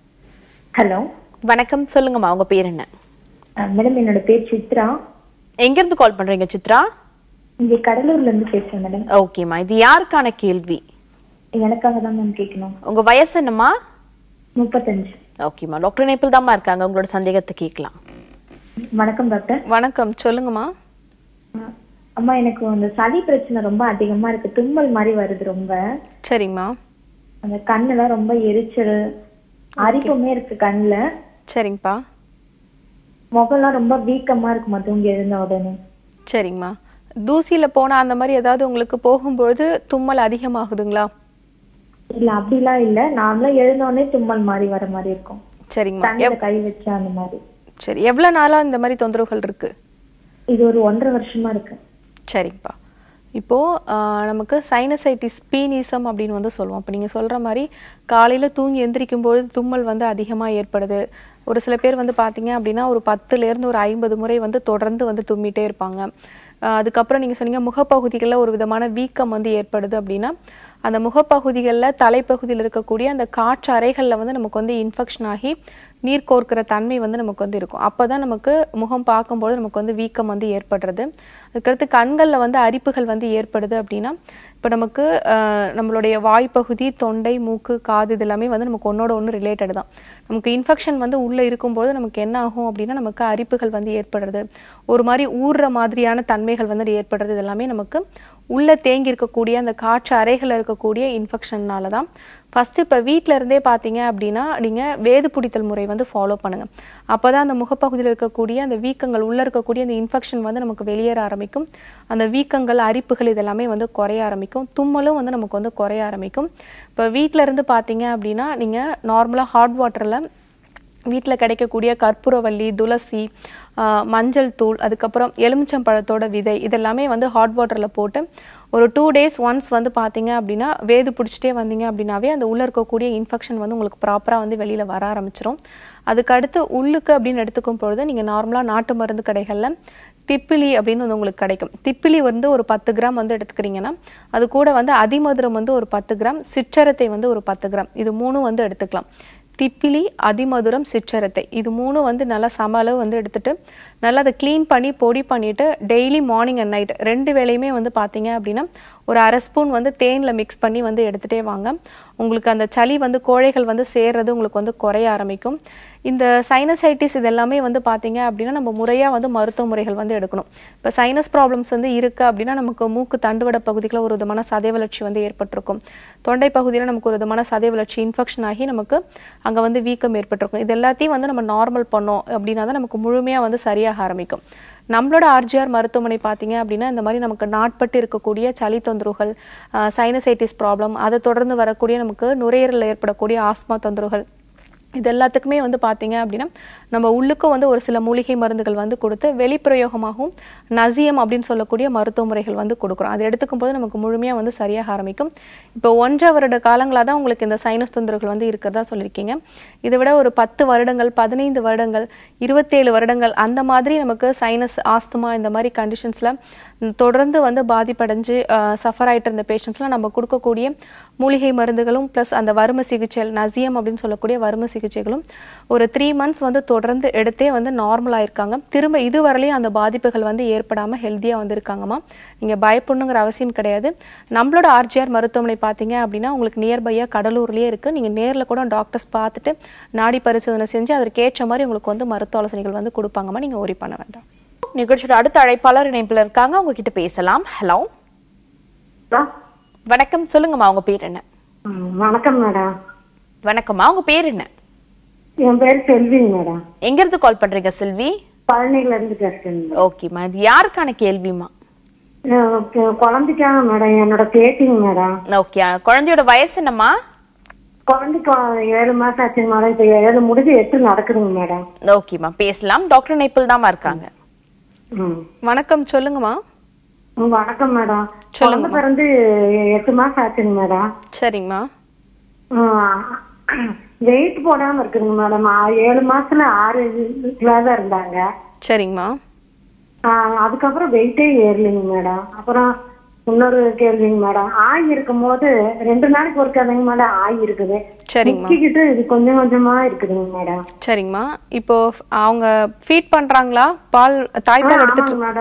ஹலோ வணக்கம் சொல்லுங்கம்மா உங்க பேர் என்ன மேடம் என்னோட பேர் சித்ரா எங்க இருந்து கால் பண்றீங்க சித்ரா இங்க கடலூர்ல இருந்து பேசுறேன் மேடம் ஓகேம்மா இது யாருக்கான கேள்வி எனக்காக தான் மேம் கேட்கணும் உங்க வயசு என்னம்மா முப்பத்தஞ்சு ஓகேம்மா டாக்டர் நேபிள் தாம்மா இருக்காங்க உங்களோட சந்தேகத்தை கேட்கலாம் வணக்கம் டாக்டர் வணக்கம் சொல்லுங்கம்மா அஹ் அம்மா எனக்கு அந்த சளி பிரச்சனை ரொம்ப அதிகமா இருக்கு தும்மல் மாதிரி வருது ரொம்ப சரிங்கம்மா அந்த கண்ணெல்லாம் ரொம்ப எரிச்சல் அரிப்புமே இருக்கு கண்ணுல சரிங்கப்பா முகம்லாம் ரொம்ப வீக்கமா இருக்குமா தூங்கி எழுந்த உடனே சரிங்கம்மா தூசியில் போனால் அந்த மாதிரி ஏதாவது உங்களுக்கு போகும்பொழுது தும்மல் அதிகமாகுதுங்களா இல்ல அப்படிலாம் இல்ல நார்மலா எழுந்த உடனே தும்மல் மாதிரி வர மாதிரி இருக்கும் சரிங்கம்மா கண்ணுல கை வச்சா அந்த மாதிரி சரி எவ்வளோ நாளாக இந்த மாதிரி தொந்தரவுகள் இருக்கு இது ஒரு ஒன்றரை வருஷமா இருக்கு சரிங்கப்பா இப்போது நமக்கு சைனசைட்டிஸ் பீனிசம் அப்படின்னு வந்து சொல்லுவோம் இப்போ நீங்கள் சொல்கிற மாதிரி காலையில் தூங்கி எந்திரிக்கும் பொழுது தும்மல் வந்து அதிகமாக ஏற்படுது ஒரு சில பேர் வந்து பார்த்தீங்க அப்படின்னா ஒரு பத்துலேருந்து ஒரு ஐம்பது முறை வந்து தொடர்ந்து வந்து தும்மிட்டே இருப்பாங்க ஆஹ் அதுக்கப்புறம் நீங்கள் சொன்னீங்க முகப்பகுதிகளில் ஒரு விதமான வீக்கம் வந்து ஏற்படுது அப்படின்னா அந்த முகப்பகுதிகளில் தலைப்பகுதியில் இருக்கக்கூடிய அந்த காற்று அறைகளில் வந்து நமக்கு வந்து இன்ஃபெக்ஷன் ஆகி நீர் கோர்க்கிற தன்மை வந்து நமக்கு வந்து இருக்கும் அப்போ தான் நமக்கு முகம் பார்க்கும்போது நமக்கு வந்து வீக்கம் வந்து ஏற்படுறது அதுக்கடுத்து கண்களில் வந்து அரிப்புகள் வந்து ஏற்படுது அப்படின்னா இப்போ நமக்கு ஆஹ், நம்மளுடைய வாய்ப்பகுதி தொண்டை மூக்கு காது இது எல்லாமே வந்து நமக்கு ஒன்றோட ஒன்று ரிலேட்டட் தான் நமக்கு இன்ஃபெக்ஷன் வந்து உள்ளே இருக்கும்போது நமக்கு என்ன ஆகும் அப்படின்னா நமக்கு அரிப்புகள் வந்து ஏற்படுறது ஒரு மாதிரி ஊறுற மாதிரியான தன்மைகள் வந்து ஏற்படுறது இது எல்லாமே நமக்கு உள்ளே தேங்கி இருக்கக்கூடிய அந்த காற்று அறைகளில் இருக்கக்கூடிய இன்ஃபெக்ஷன்னால தான் ஃபஸ்ட்டு இப்போ வீட்டில் இருந்தே பார்த்தீங்க அப்படின்னா நீங்கள் வேது பிடித்தல் முறை வந்து ஃபாலோ பண்ணுங்கள் அப்போ தான் அந்த முகப்பகுதியில் இருக்கக்கூடிய அந்த வீக்கங்கள் உள்ளே இருக்கக்கூடிய அந்த இன்ஃபெக்ஷன் வந்து நமக்கு வெளியேற ஆரம்பிக்கும் அந்த வீக்கங்கள் அரிப்புகள் இதெல்லாமே வந்து குறைய ஆரம்பிக்கும் தும்மலும் வந்து நமக்கு வந்து குறைய ஆரம்பிக்கும் இப்போ வீட்டில் இருந்து பார்த்தீங்க அப்படின்னா நீங்கள் நார்மலாக ஹாட் வாட்டரில் வீட்டில் கிடைக்கக்கூடிய கற்பூரவள்ளி துளசி ஆஹ், மஞ்சள் தூள் அதுக்கப்புறம் எலுமிச்சம்பழத்தோட விதை இதெல்லாமே வந்து ஹாட் வாட்டரில் போட்டு ஒரு டூ டேஸ் ஒன்ஸ் வந்து பார்த்தீங்க அப்படின்னா வேது பிடிச்சிட்டே வந்தீங்க அப்படின்னாவே அந்த உள்ளே இருக்கக்கூடிய இன்ஃபெக்ஷன் வந்து உங்களுக்கு ப்ராப்பராக வந்து வெளியில் வர ஆரம்பிச்சிரும் அதுக்கு அடுத்து உள்ளுக்கு அப்படின்னு எடுத்துக்கும் பொழுது நீங்கள் நார்மலாக நாட்டு மருந்து கடைகளில் திப்பிலி அப்படின்னு வந்து உங்களுக்கு கிடைக்கும் திப்பிலி வந்து ஒரு பத்து கிராம் வந்து எடுத்துக்கிறீங்கன்னா அது கூட வந்து அதிமதுரம் வந்து ஒரு பத்து கிராம் சிற்றரத்தை வந்து ஒரு பத்து கிராம் இது மூணும் வந்து எடுத்துக்கலாம் திப்பிலி அதிமதுரம் சிற்றரத்தை இது மூணும் வந்து நல்லா சம அளவு வந்து எடுத்துட்டு நல்லா அதை க்ளீன் பண்ணி பொடி பண்ணிட்டு டெய்லி மார்னிங் அண்ட் நைட் ரெண்டு வேளையுமே வந்து பார்த்தீங்க அப்படின்னா ஒரு அரை ஸ்பூன் வந்து தேனில் மிக்ஸ் பண்ணி வந்து எடுத்துகிட்டே வாங்க உங்களுக்கு அந்த சளி வந்து கோழைகள் வந்து சேர்றது உங்களுக்கு வந்து குறைய ஆரம்பிக்கும் இந்த சைனசைட்டிஸ் இது எல்லாமே வந்து பார்த்தீங்க அப்படின்னா நம்ம முறையாக வந்து மருத்துவ முறைகள் வந்து எடுக்கணும் இப்போ சைனஸ் ப்ராப்ளம்ஸ் வந்து இருக்குது அப்படின்னா நமக்கு மூக்கு தண்டுவட பகுதிகளில் ஒரு விதமான சதை வளர்ச்சி வந்து ஏற்பட்டிருக்கும் தொண்டை பகுதியில் நமக்கு ஒரு விதமான சதை வளர்ச்சி இன்ஃபெக்ஷன் ஆகி நமக்கு அங்கே வந்து வீக்கம் ஏற்பட்டிருக்கும் இது எல்லாத்தையும் வந்து நம்ம நார்மல் பண்ணோம் அப்படின்னா தான் நமக்கு முழுமையாக வந்து சரியாக ஆரம்பிக்கும் நம்மளோட ஆர்ஜிஆர் மருத்துவமனை பார்த்தீங்க அப்படின்னா இந்த மாதிரி நமக்கு நாட்பட்டு இருக்கக்கூடிய சளி தொந்தரவுகள் சைனசைட்டிஸ் ப்ராப்ளம் அதை தொடர்ந்து வரக்கூடிய நமக்கு நுரையீரலில் ஏற்படக்கூடிய ஆஸ்மா தொந்தரவுகள் இது எல்லாத்துக்குமே வந்து பார்த்தீங்க அப்படின்னா நம்ம உள்ளுக்கும் வந்து ஒரு சில மூலிகை மருந்துகள் வந்து கொடுத்து வெளிப்பிரயோகமாகவும் நசியம் அப்படின்னு சொல்லக்கூடிய மருத்துவ முறைகள் வந்து கொடுக்குறோம் அது எடுத்துக்கும் போது நமக்கு முழுமையாக வந்து சரியாக ஆரம்பிக்கும் இப்போ ஒன்றரை வருட காலங்களாக தான் உங்களுக்கு இந்த சைனஸ் தொந்தரவுகள் வந்து இருக்கிறதா சொல்லியிருக்கீங்க இதை விட ஒரு பத்து வருடங்கள் பதினைந்து வருடங்கள் இருபத்தேழு வருடங்கள் அந்த மாதிரி நமக்கு சைனஸ் ஆஸ்துமா இந்த மாதிரி கண்டிஷன்ஸில் தொடர்ந்து வந்து பாதிப்படைஞ்சு சஃபர் ஆயிட்டு இருந்த பேஷண்ட்ஸ்லாம் நம்ம கொடுக்கக்கூடிய மூலிகை மருந்துகளும் ப்ளஸ் அந்த வரும சிகிச்சை நசியம் அப்படின்னு சொல்லக்கூடிய வரும சிகிச்சைகளும் ஒரு த்ரீ மந்த்ஸ் வந்து தொடர்ந்து எடுத்தே வந்து நார்மல் ஆயிருக்காங்க திரும்ப இதுவரையிலையும் அந்த பாதிப்புகள் வந்து ஏற்படாமல் ஹெல்த்தியாக வந்து இருக்காங்கம்மா நீங்கள் பயப்படணுங்கிற அவசியம் கிடையாது நம்மளோட ஆர்ஜிஆர் மருத்துவமனை பார்த்தீங்க அப்படின்னா உங்களுக்கு நியர்பையாக கடலூர்லேயே இருக்குது நீங்கள் நேரில் கூட டாக்டர்ஸ் பார்த்துட்டு நாடி பரிசோதனை செஞ்சு அதற்கேற்ற மாதிரி உங்களுக்கு வந்து மருத்துவ ஆலோசனைகள் வந்து கொடுப்பாங்கம்மா நீங்கள் ஒரி பண்ண வேண்டாம் நிகழ்ச்சியோட அடுத்த அழைப்பாளர் இணைப்புல இருக்காங்க அவங்க கிட்ட பேசலாம் ஹலோ வணக்கம் சொல்லுங்கம்மா உங்க பேர் என்ன ம், வணக்கம் மேடம் வணக்கம்மா உங்க பேர் என்ன என் பேர் செல்விங்க மேடம் எங்க இருந்து கால் பண்றீங்க செல்வி பழனில இருந்து பேசுறேங்க மேடம். ஓகேம்மா இது யாருக்கான கேள்விமா அஹ் கு- குழந்தைக்காக மேடம் என்னோட பேத்திங்க மேடம் ஓகே குழந்தையோட வயசு என்னம்மா குழந்தைக்கு ஏழு மாசம் ஆச்சுங்க மேடம் இப்ப ஏழு முடிஞ்சு எட்டு நடக்குதுங்க மேடம் ஓகேம்மா பேசலாம் டாக்டர் நைப்பிள் தாம்மா இருக்காங்க ம் வணக்கம் சொல்லுங்கம்மா ம், வணக்கம் மேடம் குழந்தை பிறந்து எட்டு மாசம் ஆச்சுங்க மேடம் சரிங்கம்மா வெயிட் போடாம இருக்குதுங்க மேடம் ஆ- ஏழு மாசத்துல ஆறு கிலோ தான் இருந்தாங்க சரிங்கம்மா ஆஹ் அதுக்கப்புறம் வெயிட்டே ஏறலைங்க மேடம் அப்புறம் இன்னொரு கேள்விங்க மேடம் ஆய் இருக்கும் போது ரெண்டு நாளைக்கு ஒருக்காதங்க மேடம் ஆய் இருக்குது சரிங்கம்மா முக்கிக்கிட்டு இது கொஞ்சம் கொஞ்சமா இருக்குதுங்க மேடம் சரிங்கம்மா இப்போ அவங்க ஃபீட் பண்றாங்களா பால் தாய்ப்பால் எடுத்துட்டு ஆமாங்க மேடம்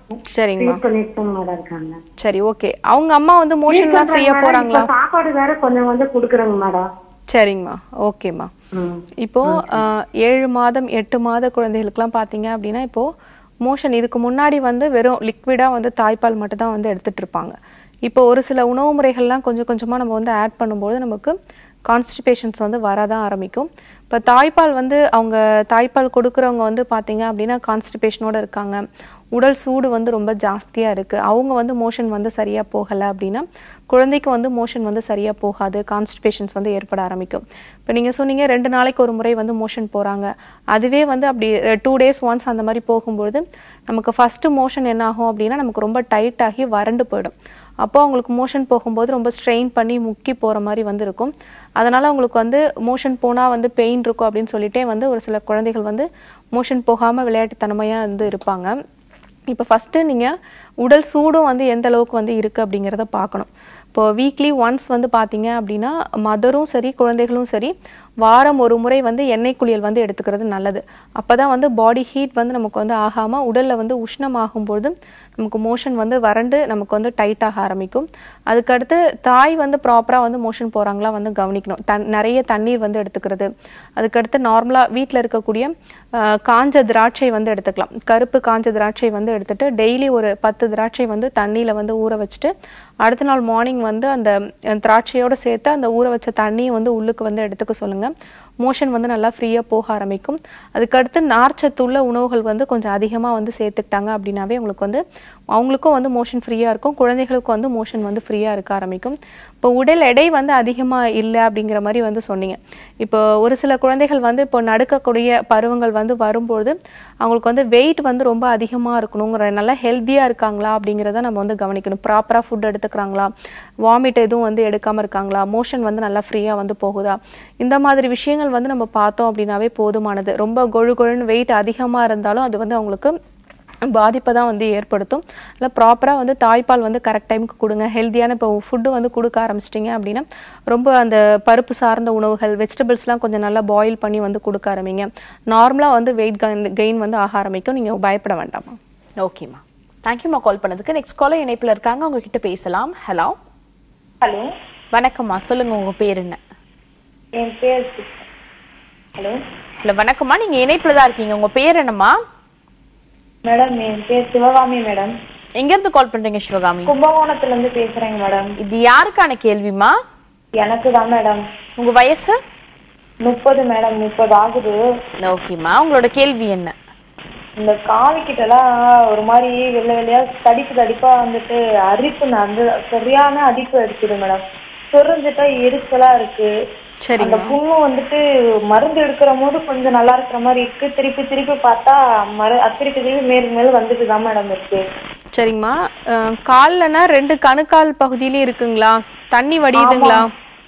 சரிங்கம்மா ட்ரீட் பண்ணிட்டு தான் மேடம் இருக்காங்க சரி ஓகே அவங்க அம்மா வந்து மோஷன்லாம் ஃப்ரீயா மேடம், போறாங்களா இப்ப சாப்பாடு வேற கொஞ்சம் வந்து குடுக்குறேங்க மேடம் சரிங்கம்மா ஓகேம்மா ம். இப்போ ஆஹ், ஏழு மாதம் எட்டு மாத குழந்தைகளுக்குலாம் பார்த்தீங்க அப்படின்னா இப்போ மோஷன் இதுக்கு முன்னாடி வந்து வெறும் லிக்விடாக வந்து தாய்ப்பால் மட்டும் தான் வந்து எடுத்துட்டு இருப்பாங்க இப்போ ஒரு சில உணவு முறைகள்லாம் கொஞ்சம் கொஞ்சமாக நம்ம வந்து ஆட் பண்ணும்போது நமக்கு கான்ஸ்டிபேஷன்ஸ் வந்து வரதான் ஆரம்பிக்கும் இப்போ தாய்ப்பால் வந்து அவங்க தாய்ப்பால் கொடுக்குறவங்க வந்து பார்த்தீங்க அப்படின்னா கான்ஸ்டிபேஷனோட இருக்காங்க உடல் சூடு வந்து ரொம்ப ஜாஸ்தியாக இருக்குது அவங்க வந்து மோஷன் வந்து சரியாக போகலை அப்படின்னா குழந்தைக்கு வந்து மோஷன் வந்து சரியாக போகாது கான்ஸ்டிபேஷன்ஸ் வந்து ஏற்பட ஆரம்பிக்கும் இப்போ நீங்கள் சொன்னீங்க ரெண்டு நாளைக்கு ஒரு முறை வந்து மோஷன் போகிறாங்க அதுவே வந்து அப்படி டூ டேஸ் ஒன்ஸ் அந்த மாதிரி போகும்பொழுது நமக்கு ஃபஸ்ட்டு மோஷன் என்ன ஆகும் அப்படின்னா நமக்கு ரொம்ப டைட் ஆகி வறண்டு போயிடும் அப்போ அவங்களுக்கு மோஷன் போகும்போது ரொம்ப ஸ்ட்ரெயின் பண்ணி முக்கி போகிற மாதிரி வந்து இருக்கும் அதனால் அவங்களுக்கு வந்து மோஷன் போனால் வந்து பெயின் இருக்கும் அப்படின்னு சொல்லிட்டே வந்து ஒரு சில குழந்தைகள் வந்து மோஷன் போகாமல் விளையாட்டுத்தனமையாக வந்து இருப்பாங்க இப்போ ஃபஸ்ட்டு நீங்கள் உடல் சூடும் வந்து எந்த அளவுக்கு வந்து இருக்குது அப்படிங்கிறத பார்க்கணும் இப்போ வீக்லி ஒன்ஸ் வந்து பார்த்தீங்க அப்படின்னா மதரும் சரி குழந்தைகளும் சரி வாரம் ஒரு முறை வந்து எண்ணெய் குளியல் வந்து எடுத்துக்கிறது நல்லது அப்போ தான் வந்து பாடி ஹீட் வந்து நமக்கு வந்து ஆகாமல் உடலில் வந்து உஷ்ணமாகும் பொழுது நமக்கு மோஷன் வந்து வறண்டு நமக்கு வந்து டைட்டாக ஆரம்பிக்கும் அதுக்கடுத்து தாய் வந்து ப்ராப்பராக வந்து மோஷன் போகிறாங்களா வந்து கவனிக்கணும் தன் நிறைய தண்ணீர் வந்து எடுத்துக்கிறது அதுக்கடுத்து நார்மலாக வீட்டில் இருக்கக்கூடிய ஆஹ், காஞ்ச திராட்சை வந்து எடுத்துக்கலாம் கருப்பு காஞ்ச திராட்சை வந்து எடுத்துட்டு டெய்லி ஒரு பத்து திராட்சை வந்து தண்ணியில் வந்து ஊற வச்சுட்டு அடுத்த நாள் மார்னிங் வந்து அந்த அஹ், திராட்சையோட சேர்த்து அந்த ஊற வச்ச தண்ணியை வந்து உள்ளுக்கு வந்து எடுத்துக்க சொல்லுங்க மோஷன் வந்து நல்லா ஃப்ரீயாக போக ஆரம்பிக்கும் அதுக்கடுத்து நார்ச்சத்து உள்ள உணவுகள் வந்து கொஞ்சம் அதிகமாக வந்து சேர்த்துக்கிட்டாங்க அப்படின்னாவே உங்களுக்கு வந்து அவங்களுக்கும் வந்து மோஷன் ஃப்ரீயாக இருக்கும் குழந்தைகளுக்கும் வந்து மோஷன் வந்து ஃப்ரீயாக இருக்க ஆரம்பிக்கும் இப்போ உடல் எடை வந்து அதிகமாக இல்லை அப்படிங்கிற மாதிரி வந்து சொன்னீங்க இப்போ ஒரு சில குழந்தைகள் வந்து இப்போ நடக்கக்கூடிய பருவங்கள் வந்து வரும்பொழுது அவங்களுக்கு வந்து வெயிட் வந்து ரொம்ப அதிகமாக இருக்கணுங்கிற நல்லா ஹெல்த்தியாக இருக்காங்களா அப்படிங்கிறத நம்ம வந்து கவனிக்கணும் ப்ராப்பராக ஃபுட் எடுத்துக்கிறாங்களா வாமிட் எதுவும் வந்து எடுக்காமல் இருக்காங்களா மோஷன் வந்து நல்லா ஃப்ரீயாக வந்து போகுதா இந்த மாதிரி விஷயங்கள் வந்து நம்ம பார்த்தோம் அப்படின்னாவே போதுமானது ரொம்ப கொழு கொழுன்னு வெயிட் அதிகமாக இருந்தாலும் அது வந்து அவங்களுக்கு பாதிப்பை தான் வந்து ஏற்படுத்தும் இல்லை ப்ராப்பராக வந்து தாய்ப்பால் வந்து கரெக்ட் டைமுக்கு கொடுங்க ஹெல்த்தியான இப்போ ஃபுட்டு வந்து கொடுக்க ஆரம்பிச்சிட்டிங்க அப்படின்னா ரொம்ப அந்த பருப்பு சார்ந்த உணவுகள் வெஜிடபிள்ஸ்லாம் கொஞ்சம் நல்லா பாயில் பண்ணி வந்து கொடுக்க ஆரம்பிங்க நார்மலாக வந்து வெயிட் கெயின் வந்து ஆக ஆரம்பிக்கும் நீங்கள் பயப்பட வேண்டாமா ஓகேம்மா தேங்க்யூம்மா கால் பண்ணதுக்கு நெக்ஸ்ட் காலர் இணைப்பில் இருக்காங்க அவங்க கிட்ட பேசலாம் ஹலோ ஹலோ வணக்கம்மா சொல்லுங்க உங்க பேர் என்ன என் பேர் ஹலோ ஹலோ வணக்கம்மா நீங்க இணைப்புல தான் இருக்கீங்க உங்க பேர் என்னம்மா மேடம் என் பேர் சிவகாமி மேடம் எங்க இருந்து கால் பண்றீங்க சிவகாமி கும்பகோணத்துல இருந்து பேசுறேங்க மேடம் இது யாருக்கான கேள்விமா எனக்கு தான் மேடம் உங்க வயசு முப்பது மேடம் முப்பது ஆகுது ஓகேம்மா உங்களோட கேள்வி என்ன இந்த காலு கிட்டலாம் ஒரு மாதிரி வெள்ளை வெள்ளையா தடிப்பு தடிப்பா வந்துட்டு அரிப்பு நடந்து சரியான அடிப்பு அடிக்குது மேடம் சொரிஞ்சிட்டா எரிச்சலா இருக்கு அந்த புண்ணு வந்துட்டு மருந்து எடுக்கிற போது கொஞ்சம் நல்லா இருக்கிற மாதிரி இருக்கு திருப்பி திருப்பி பார்த்தா மரு அஹ் திருப்பி திருப்பி மேலும் மேலும் வந்துட்டு தான் மேடம் இருக்கு சரிங்கம்மா அஹ், கால்லனா ரெண்டு கணுக்கால் பகுதியிலையும் இருக்குங்களா தண்ணி வடியுதுங்களா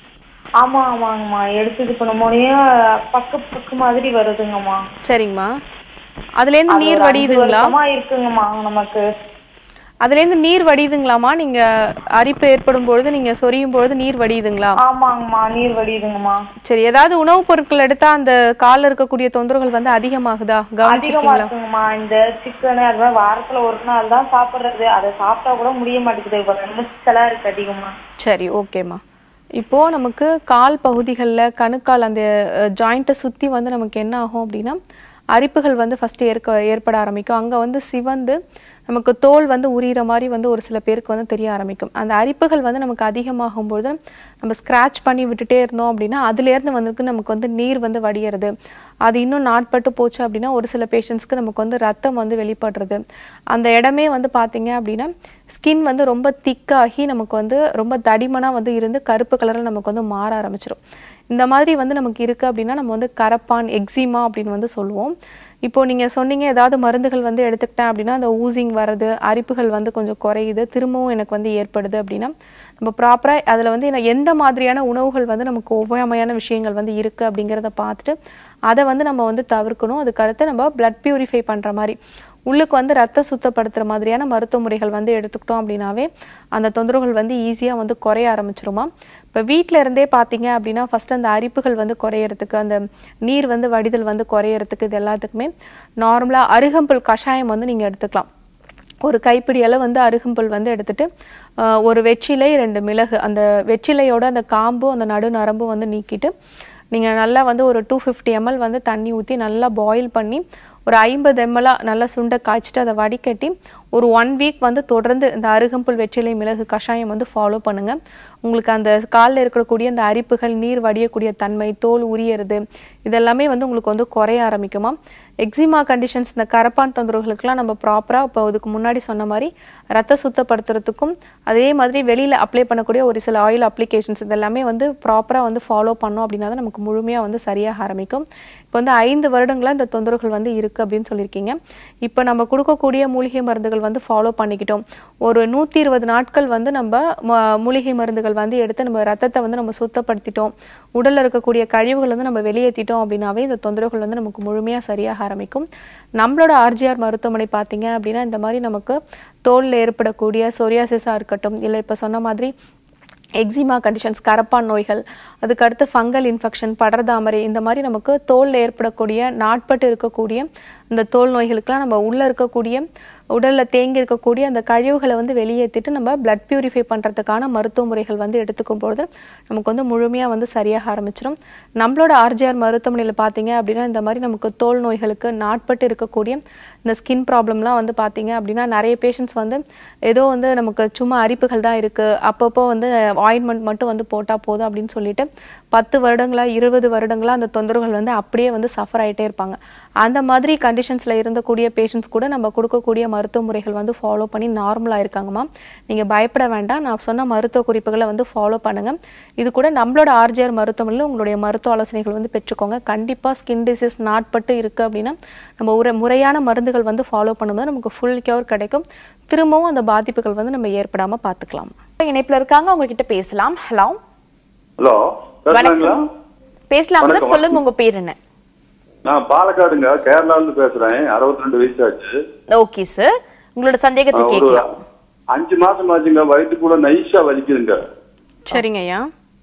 ஆமா ஆமாங்கம்மா எடுத்தது பண்ணுமோனையும் பக்கு பக்கு மாதிரி வருதுங்கம்மா சரிங்கம்மா அதுலேருந்து அது நீர் ஒரு அஞ்சு வடியுதுங்களா வருஷமா இருக்குங்கம்மா நமக்கு அதுலேருந்து நீர் வடியுதுங்களாம்மா நீங்க அரிப்பு ஏற்படும் பொழுது நீங்க சொரியும் பொழுது நீர் வடியுதுங்களா ஆமாங்கம்மா நீர் வடியுதுங்கம்மா சரி ஏதாவது உணவுப் பொருட்கள் எடுத்தா அந்த கால்ல இருக்கக்கூடிய தொந்தரவுகள் வந்து அதிகமாகுதா அதிகமா கவனிச்சிருக்கீங்களா இருக்குங்கம்மா இந்த சிக்கன் அது மாதிரி வாரத்துல ஒரு நாள் தான் சாப்பிடுறது அதை சாப்பிட்டா கூட முடிய மாட்டேங்குது எரிச்சலா இருக்கு அதிகமா சரி ஓகேம்மா இப்போ நமக்கு கால் பகுதிகளில் கணுக்கால் அந்த ஜாயிண்ட்டை சுற்றி வந்து நமக்கு என்ன ஆகும் அப்படின்னா அரிப்புகள் வந்து ஃபஸ்ட்டு ஏற்க ஏற்பட ஆரம்பிக்கும் அங்கே வந்து சிவந்து நமக்கு தோல் வந்து உரியிற மாதிரி வந்து ஒரு சில பேருக்கு வந்து தெரிய ஆரம்பிக்கும் அந்த அரிப்புகள் வந்து நமக்கு அதிகமாகும் பொழுது நம்ம ஸ்க்ராட்ச் பண்ணி விட்டுட்டே இருந்தோம் அப்படின்னா அதுலேருந்து வந்து நமக்கு வந்து நீர் வந்து வடியறது அது இன்னும் நாட்பட்டு போச்சு அப்படின்னா ஒரு சில பேஷண்ட்ஸ்க்கு நமக்கு வந்து ரத்தம் வந்து வெளிப்படுறது அந்த இடமே வந்து பார்த்தீங்க அப்படின்னா ஸ்கின் வந்து ரொம்ப திக்காகி நமக்கு வந்து ரொம்ப தடிமனாக வந்து இருந்து கருப்பு கலரில் நமக்கு வந்து மாற ஆரம்பிச்சிடும் இந்த மாதிரி வந்து நமக்கு இருக்குது அப்படின்னா நம்ம வந்து கரப்பான் எக்ஸிமா அப்படின்னு வந்து சொல்லுவோம் இப்போ நீங்கள் சொன்னீங்க ஏதாவது மருந்துகள் வந்து எடுத்துக்கிட்டேன் அப்படின்னா அந்த ஊசிங் வர்றது அரிப்புகள் வந்து கொஞ்சம் குறையுது திரும்பவும் எனக்கு வந்து ஏற்படுது அப்படின்னா நம்ம ப்ராப்பராக அதில் வந்து என்ன- எந்த மாதிரியான உணவுகள் வந்து நமக்கு ஒவ்வாமையான விஷயங்கள் வந்து இருக்குது அப்படிங்கிறத பார்த்துட்டு அதை வந்து நம்ம வந்து தவிர்க்கணும் அதுக்கடுத்து நம்ம பிளட் பியூரிஃபை பண்ணுற மாதிரி உள்ளுக்கு வந்து ரத்தம் சுத்தப்படுத்துகிற மாதிரியான மருத்துவ முறைகள் வந்து எடுத்துக்கிட்டோம் அப்படின்னாவே அந்த தொந்தரவுகள் வந்து ஈஸியாக வந்து குறைய ஆரம்பிச்சிருமா இப்போ வீட்டில் இருந்தே பார்த்தீங்க அப்படின்னா ஃபஸ்ட் அந்த அரிப்புகள் வந்து குறையறதுக்கு அந்த நீர் வந்து வடிதல் வந்து குறையறதுக்கு இது எல்லாத்துக்குமே நார்மலாக அருகம்புல் கஷாயம் வந்து நீங்கள் எடுத்துக்கலாம் ஒரு கைப்பிடி அளவு வந்து அருகம்புல் வந்து எடுத்துட்டு ஆஹ், ஒரு வெற்றிலை ரெண்டு மிளகு அந்த வெற்றிலையோட அந்த காம்பும் அந்த நடு நரம்பும் வந்து நீக்கிட்டு நீங்கள் நல்லா வந்து ஒரு டூ ஃபிஃப்டி எம்எல் வந்து தண்ணி ஊற்றி நல்லா பாயில் பண்ணி ஒரு ஐம்பது எம்எல்லாக நல்லா சுண்டை காய்ச்சிட்டு அதை வடிகட்டி ஒரு ஒன் வீக் வந்து தொடர்ந்து இந்த அருகம்புல் வெற்றிலை மிளகு கஷாயம் வந்து ஃபாலோ பண்ணுங்க உங்களுக்கு அந்த காலில் இருக்கக்கூடிய அந்த அரிப்புகள் நீர் வடியக்கூடிய தன்மை தோல் உரியறது இதெல்லாமே வந்து உங்களுக்கு வந்து குறைய ஆரம்பிக்குமா எக்ஸிமா கண்டிஷன்ஸ் இந்த கரப்பான் தொந்தரவுகளுக்கெல்லாம் நம்ம ப்ராப்பராக இப்போ இதுக்கு முன்னாடி சொன்ன மாதிரி ரத்த சுத்தப்படுத்துறதுக்கும் அதே மாதிரி வெளியில் அப்ளை பண்ணக்கூடிய ஒரு சில ஆயில் அப்ளிகேஷன்ஸ் இதெல்லாமே வந்து ப்ராப்பராக வந்து ஃபாலோ பண்ணோம் அப்படின்னா தான் நமக்கு முழுமையாக வந்து சரியாக ஆரம்பிக்கும் இப்போ வந்து ஐந்து வருடங்களா இந்த தொந்தரவுகள் வந்து இருக்குது அப்படின்னு சொல்லியிருக்கீங்க இப்போ நம்ம கொடுக்கக்கூடிய மூலிகை மருந்துகள் வந்து ஃபாலோ பண்ணிக்கிட்டோம் ஒரு நூற்றி இருபது நாட்கள் வந்து நம்ம ம- மூலிகை மருந்துகள் வந்து எடுத்து நம்ம ரத்தத்தை வந்து நம்ம சுத்தப்படுத்திட்டோம் உடல்ல இருக்கக்கூடிய கழிவுகள் வந்து நம்ம வெளியேற்றிட்டோம் அப்படின்னாவே இந்த தொந்தரவுகள் வந்து நமக்கு முழுமையாக சரியாக ஆரம்பிக்கும் நம்மளோட ஆர்ஜிஆர் மருத்துவமனை பார்த்தீங்க அப்படின்னா இந்த மாதிரி நமக்கு தோலில் ஏற்படக்கூடிய சொரியாசிஸாக இருக்கட்டும் இல்லை இப்போ சொன்ன மாதிரி எக்ஸிமா கண்டிஷன்ஸ் கரப்பான் நோய்கள் அதுக்கடுத்து ஃபங்கல் இன்ஃபெக்ஷன் படர்தாமரை இந்த மாதிரி நமக்கு தோலில் ஏற்படக்கூடிய நாட்பட்டு இருக்கக்கூடிய இந்த தோல் நோய்களுக்கெல்லாம் நம்ம உள்ளே இருக்கக்கூடிய உடலில் தேங்கி இருக்கக்கூடிய அந்த கழிவுகளை வந்து வெளியேற்றிட்டு நம்ம பிளட் பியூரிஃபை பண்ணுறதுக்கான மருத்துவ முறைகள் வந்து எடுத்துக்கும் பொழுது நமக்கு வந்து முழுமையாக வந்து சரியாக ஆரம்பிச்சிடும் நம்மளோட ஆர்ஜிஆர் மருத்துவமனையில் பார்த்தீங்க அப்படின்னா இந்த மாதிரி நமக்கு தோல் நோய்களுக்கு நாட்பட்டு இருக்கக்கூடிய இந்த ஸ்கின் ப்ராப்ளம்லாம் வந்து பார்த்தீங்க அப்படின்னா நிறைய பேஷண்ட்ஸ் வந்து ஏதோ வந்து நமக்கு சும்மா அரிப்புகள் தான் இருக்குது அப்பப்போ வந்து ஆயின்மெண்ட் மட்டும் வந்து போட்டால் போதும் அப்படின்னு சொல்லிட்டு பத்து வருடங்களா இருபது வருடங்களா அந்த தொந்தரவுகள் வந்து அப்படியே வந்து சஃபர் ஆயிட்டே இருப்பாங்க அந்த மாதிரி கண்டிஷன்ஸில் இருந்தக்கூடிய பேஷண்ட்ஸ் கூட நம்ம கொடுக்கக்கூடிய மருத்துவ முறைகள் வந்து ஃபாலோ பண்ணி நார்மலாக இருக்காங்கம்மா நீங்கள் பயப்பட வேண்டாம் நான் சொன்ன மருத்துவ குறிப்புகளை வந்து ஃபாலோ பண்ணுங்க இது கூட நம்மளோட ஆர்ஜிஆர் மருத்துவமனையில் உங்களுடைய மருத்துவ ஆலோசனைகள் வந்து பெற்றுக்கோங்க கண்டிப்பாக ஸ்கின் டிசீஸ் நாட்பட்டு இருக்குது அப்படின்னா நம்ம ஒரு முறையான மருந்துகள் வந்து ஃபாலோ பண்ணும்போது நமக்கு ஃபுல் கியூர் கிடைக்கும் திரும்பவும் அந்த பாதிப்புகள் வந்து நம்ம ஏற்படாமல் பார்த்துக்கலாம் இணைப்புல இருக்காங்க உங்ககிட்ட பேசலாம் ஹலோ ஹலோ பேசுறாங்களா வணக்கம் பேசலாம் சார் வணக்கம். சொல்லுங்க உங்க பேர் என்ன நான் பாலக்காடுங்க கேரளால இருந்து பேசுறேன் அறுபத்தி ரெண்டு வயசு ஆச்சு ஓகே சார் உங்களோட சந்தேகத்தை ஒரு கேட்கலாம் அஞ்சு மாசம் ஆச்சுங்க வயிற்றுக்குள்ள நைஸா வலிக்குதுங்க சரிங்க ஐயா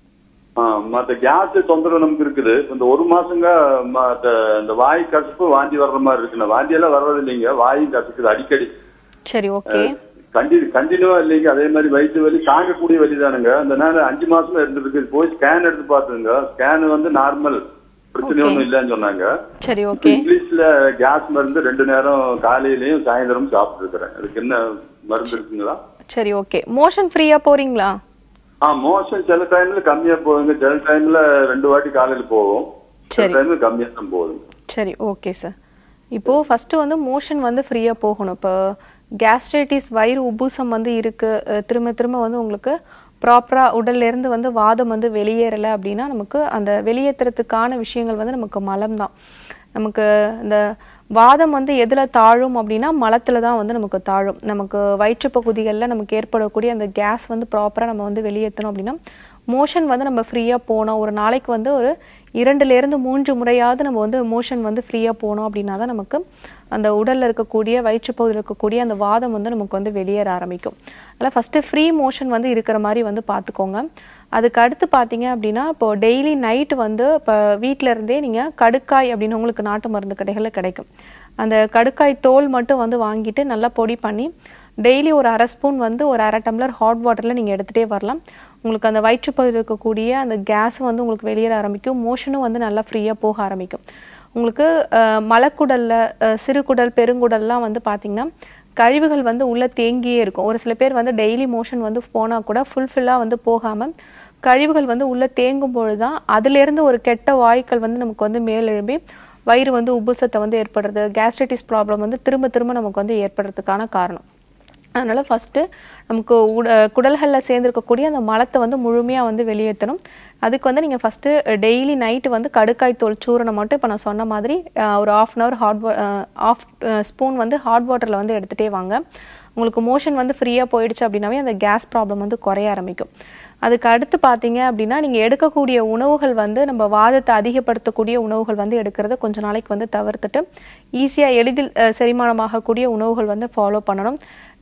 ஆ, மத்த கேஸ் தொந்தரவு நமக்கு இருக்குது இந்த ஒரு மாசங்க மத்த இந்த வாய் கசப்பு வாந்தி வர்ற மாதிரி இருக்குண்ணா வாந்தி எல்லாம் வர்றது இல்லைங்க வாயும் கசக்குது அடிக்கடி சரி ஓகே கண்டி கண்டினியூவா இல்லைங்க அதே மாதிரி வயிற்று வலி தாங்கக்கூடிய வலி தானுங்க அதனால அஞ்சு மாசமா இருந்துருக்கு போய் ஸ்கேன் எடுத்து பார்த்துங்க ஸ்கேன் வந்து நார்மல் பிரச்சனை ஒண்ணும் இல்லைன்னு சொன்னாங்க சரி இப்ப ஓகே இங்கிலீஷ்ல கேஸ் மருந்து ரெண்டு நேரம் காலையிலயும் சாயந்தரமும் சாப்பிட்டு இருக்கிறேன் அதுக்கு என்ன மருந்து இருக்குங்களா சரி ஓகே மோஷன் ஃப்ரீயாக போகிறீங்களா ஆ மோஷன் சில டைம்ல கம்மியா போகுங்க சில டைம்ல ரெண்டு வாட்டி காலையில போகும் சில சரி. டைம்ல கம்மியா தான் போகுது சரி ஓகே சார் இப்போது ஃபஸ்ட்டு வந்து மோஷன் வந்து ஃப்ரீயாக போகணும் இப்போ கேஸ்ட்ரைட்டிஸ் வயிறு உப்புசம் வந்து இருக்குது திரும்ப திரும்ப வந்து உங்களுக்கு ப்ராப்பராக உடல்லேருந்து வந்து வாதம் வந்து வெளியேறலை அப்படின்னா நமக்கு அந்த வெளியேற்றுறதுக்கான விஷயங்கள் வந்து நமக்கு மலம் தான் நமக்கு இந்த வாதம் வந்து எதில் தாழும் அப்படின்னா மலத்தில் தான் வந்து நமக்கு தாழும் நமக்கு வயிற்று பகுதிகளில் நமக்கு ஏற்படக்கூடிய அந்த கேஸ் வந்து ப்ராப்பராக நம்ம வந்து வெளியேற்றணும் அப்படின்னா மோஷன் வந்து நம்ம ஃப்ரீயாக போனோம் ஒரு நாளைக்கு வந்து ஒரு இரண்டுலேருந்து மூன்று முறையாவது நம்ம வந்து மோஷன் வந்து ஃப்ரீயாக போனோம் அப்படின்னா தான் நமக்கு அந்த உடலில் இருக்கக்கூடிய வயிற்றுப்பகுதியில் இருக்கக்கூடிய அந்த வாதம் வந்து நமக்கு வந்து வெளியேற ஆரம்பிக்கும் அதனால் ஃபஸ்ட்டு ஃப்ரீ மோஷன் வந்து இருக்கிற மாதிரி வந்து பார்த்துக்கோங்க அதுக்கு அடுத்து பார்த்தீங்க அப்படின்னா இப்போ டெய்லி நைட்டு வந்து இப்போ வீட்டில் இருந்தே நீங்கள் கடுக்காய் அப்படின்னு உங்களுக்கு நாட்டு மருந்து கடைகளில் கிடைக்கும் அந்த கடுக்காய் தோல் மட்டும் வந்து வாங்கிட்டு நல்லா பொடி பண்ணி டெய்லி ஒரு அரை ஸ்பூன் வந்து ஒரு அரை டம்ளர் ஹாட் வாட்டரில் நீங்கள் எடுத்துகிட்டே வரலாம் உங்களுக்கு அந்த வயிற்றுப்பகுதியில் இருக்கக்கூடிய அந்த கேஸ் வந்து உங்களுக்கு வெளியேற ஆரம்பிக்கும் மோஷனும் வந்து நல்லா ஃப்ரீயாக போக ஆரம்பிக்கும் உங்களுக்கு அஹ், மலக்குடலில் அஹ், சிறுகுடல் பெருங்குடல்லாம் வந்து பார்த்திங்கன்னா கழிவுகள் வந்து உள்ளே தேங்கியே இருக்கும் ஒரு சில பேர் வந்து டெய்லி மோஷன் வந்து போனால் கூட ஃபுல்ஃபில்லாக வந்து போகாமல் கழிவுகள் வந்து உள்ளே தேங்கும் பொழுது தான் அதுலேருந்து ஒரு கெட்ட வாயுக்கள் வந்து நமக்கு வந்து மேலெழும்பி வயிறு வந்து உபுசத்தை வந்து ஏற்படுறது கேஸ்ட்ரைட்டிஸ் ப்ராப்ளம் வந்து திரும்ப திரும்ப நமக்கு வந்து ஏற்படுறதுக்கான காரணம் அதனால் ஃபஸ்ட்டு நமக்கு உட குடல்களில் சேர்ந்துருக்கக்கூடிய அந்த மலத்தை வந்து முழுமையாக வந்து வெளியேற்றணும் அதுக்கு வந்து நீங்கள் ஃபஸ்ட்டு டெய்லி நைட்டு வந்து கடுக்காய் தோல் சூரணம் மட்டும் இப்போ நான் சொன்ன மாதிரி அஹ், ஒரு half an hour hot half spoon வந்து ஹாட் வாட்டரில் வந்து எடுத்துகிட்டே வாங்க உங்களுக்கு மோஷன் வந்து ஃப்ரீயாக போயிடுச்சு அப்படின்னாவே அந்த கேஸ் ப்ராப்ளம் வந்து குறைய ஆரம்பிக்கும் அதுக்கு அடுத்து பார்த்தீங்க அப்படின்னா நீங்கள் எடுக்கக்கூடிய உணவுகள் வந்து நம்ம வாதத்தை அதிகப்படுத்தக்கூடிய உணவுகள் வந்து எடுக்கிறத கொஞ்ச நாளைக்கு வந்து தவிர்த்துட்டு ஈஸியாக எளிதில் அஹ், செரிமானமாகக்கூடிய உணவுகள் வந்து ஃபாலோ பண்ணணும்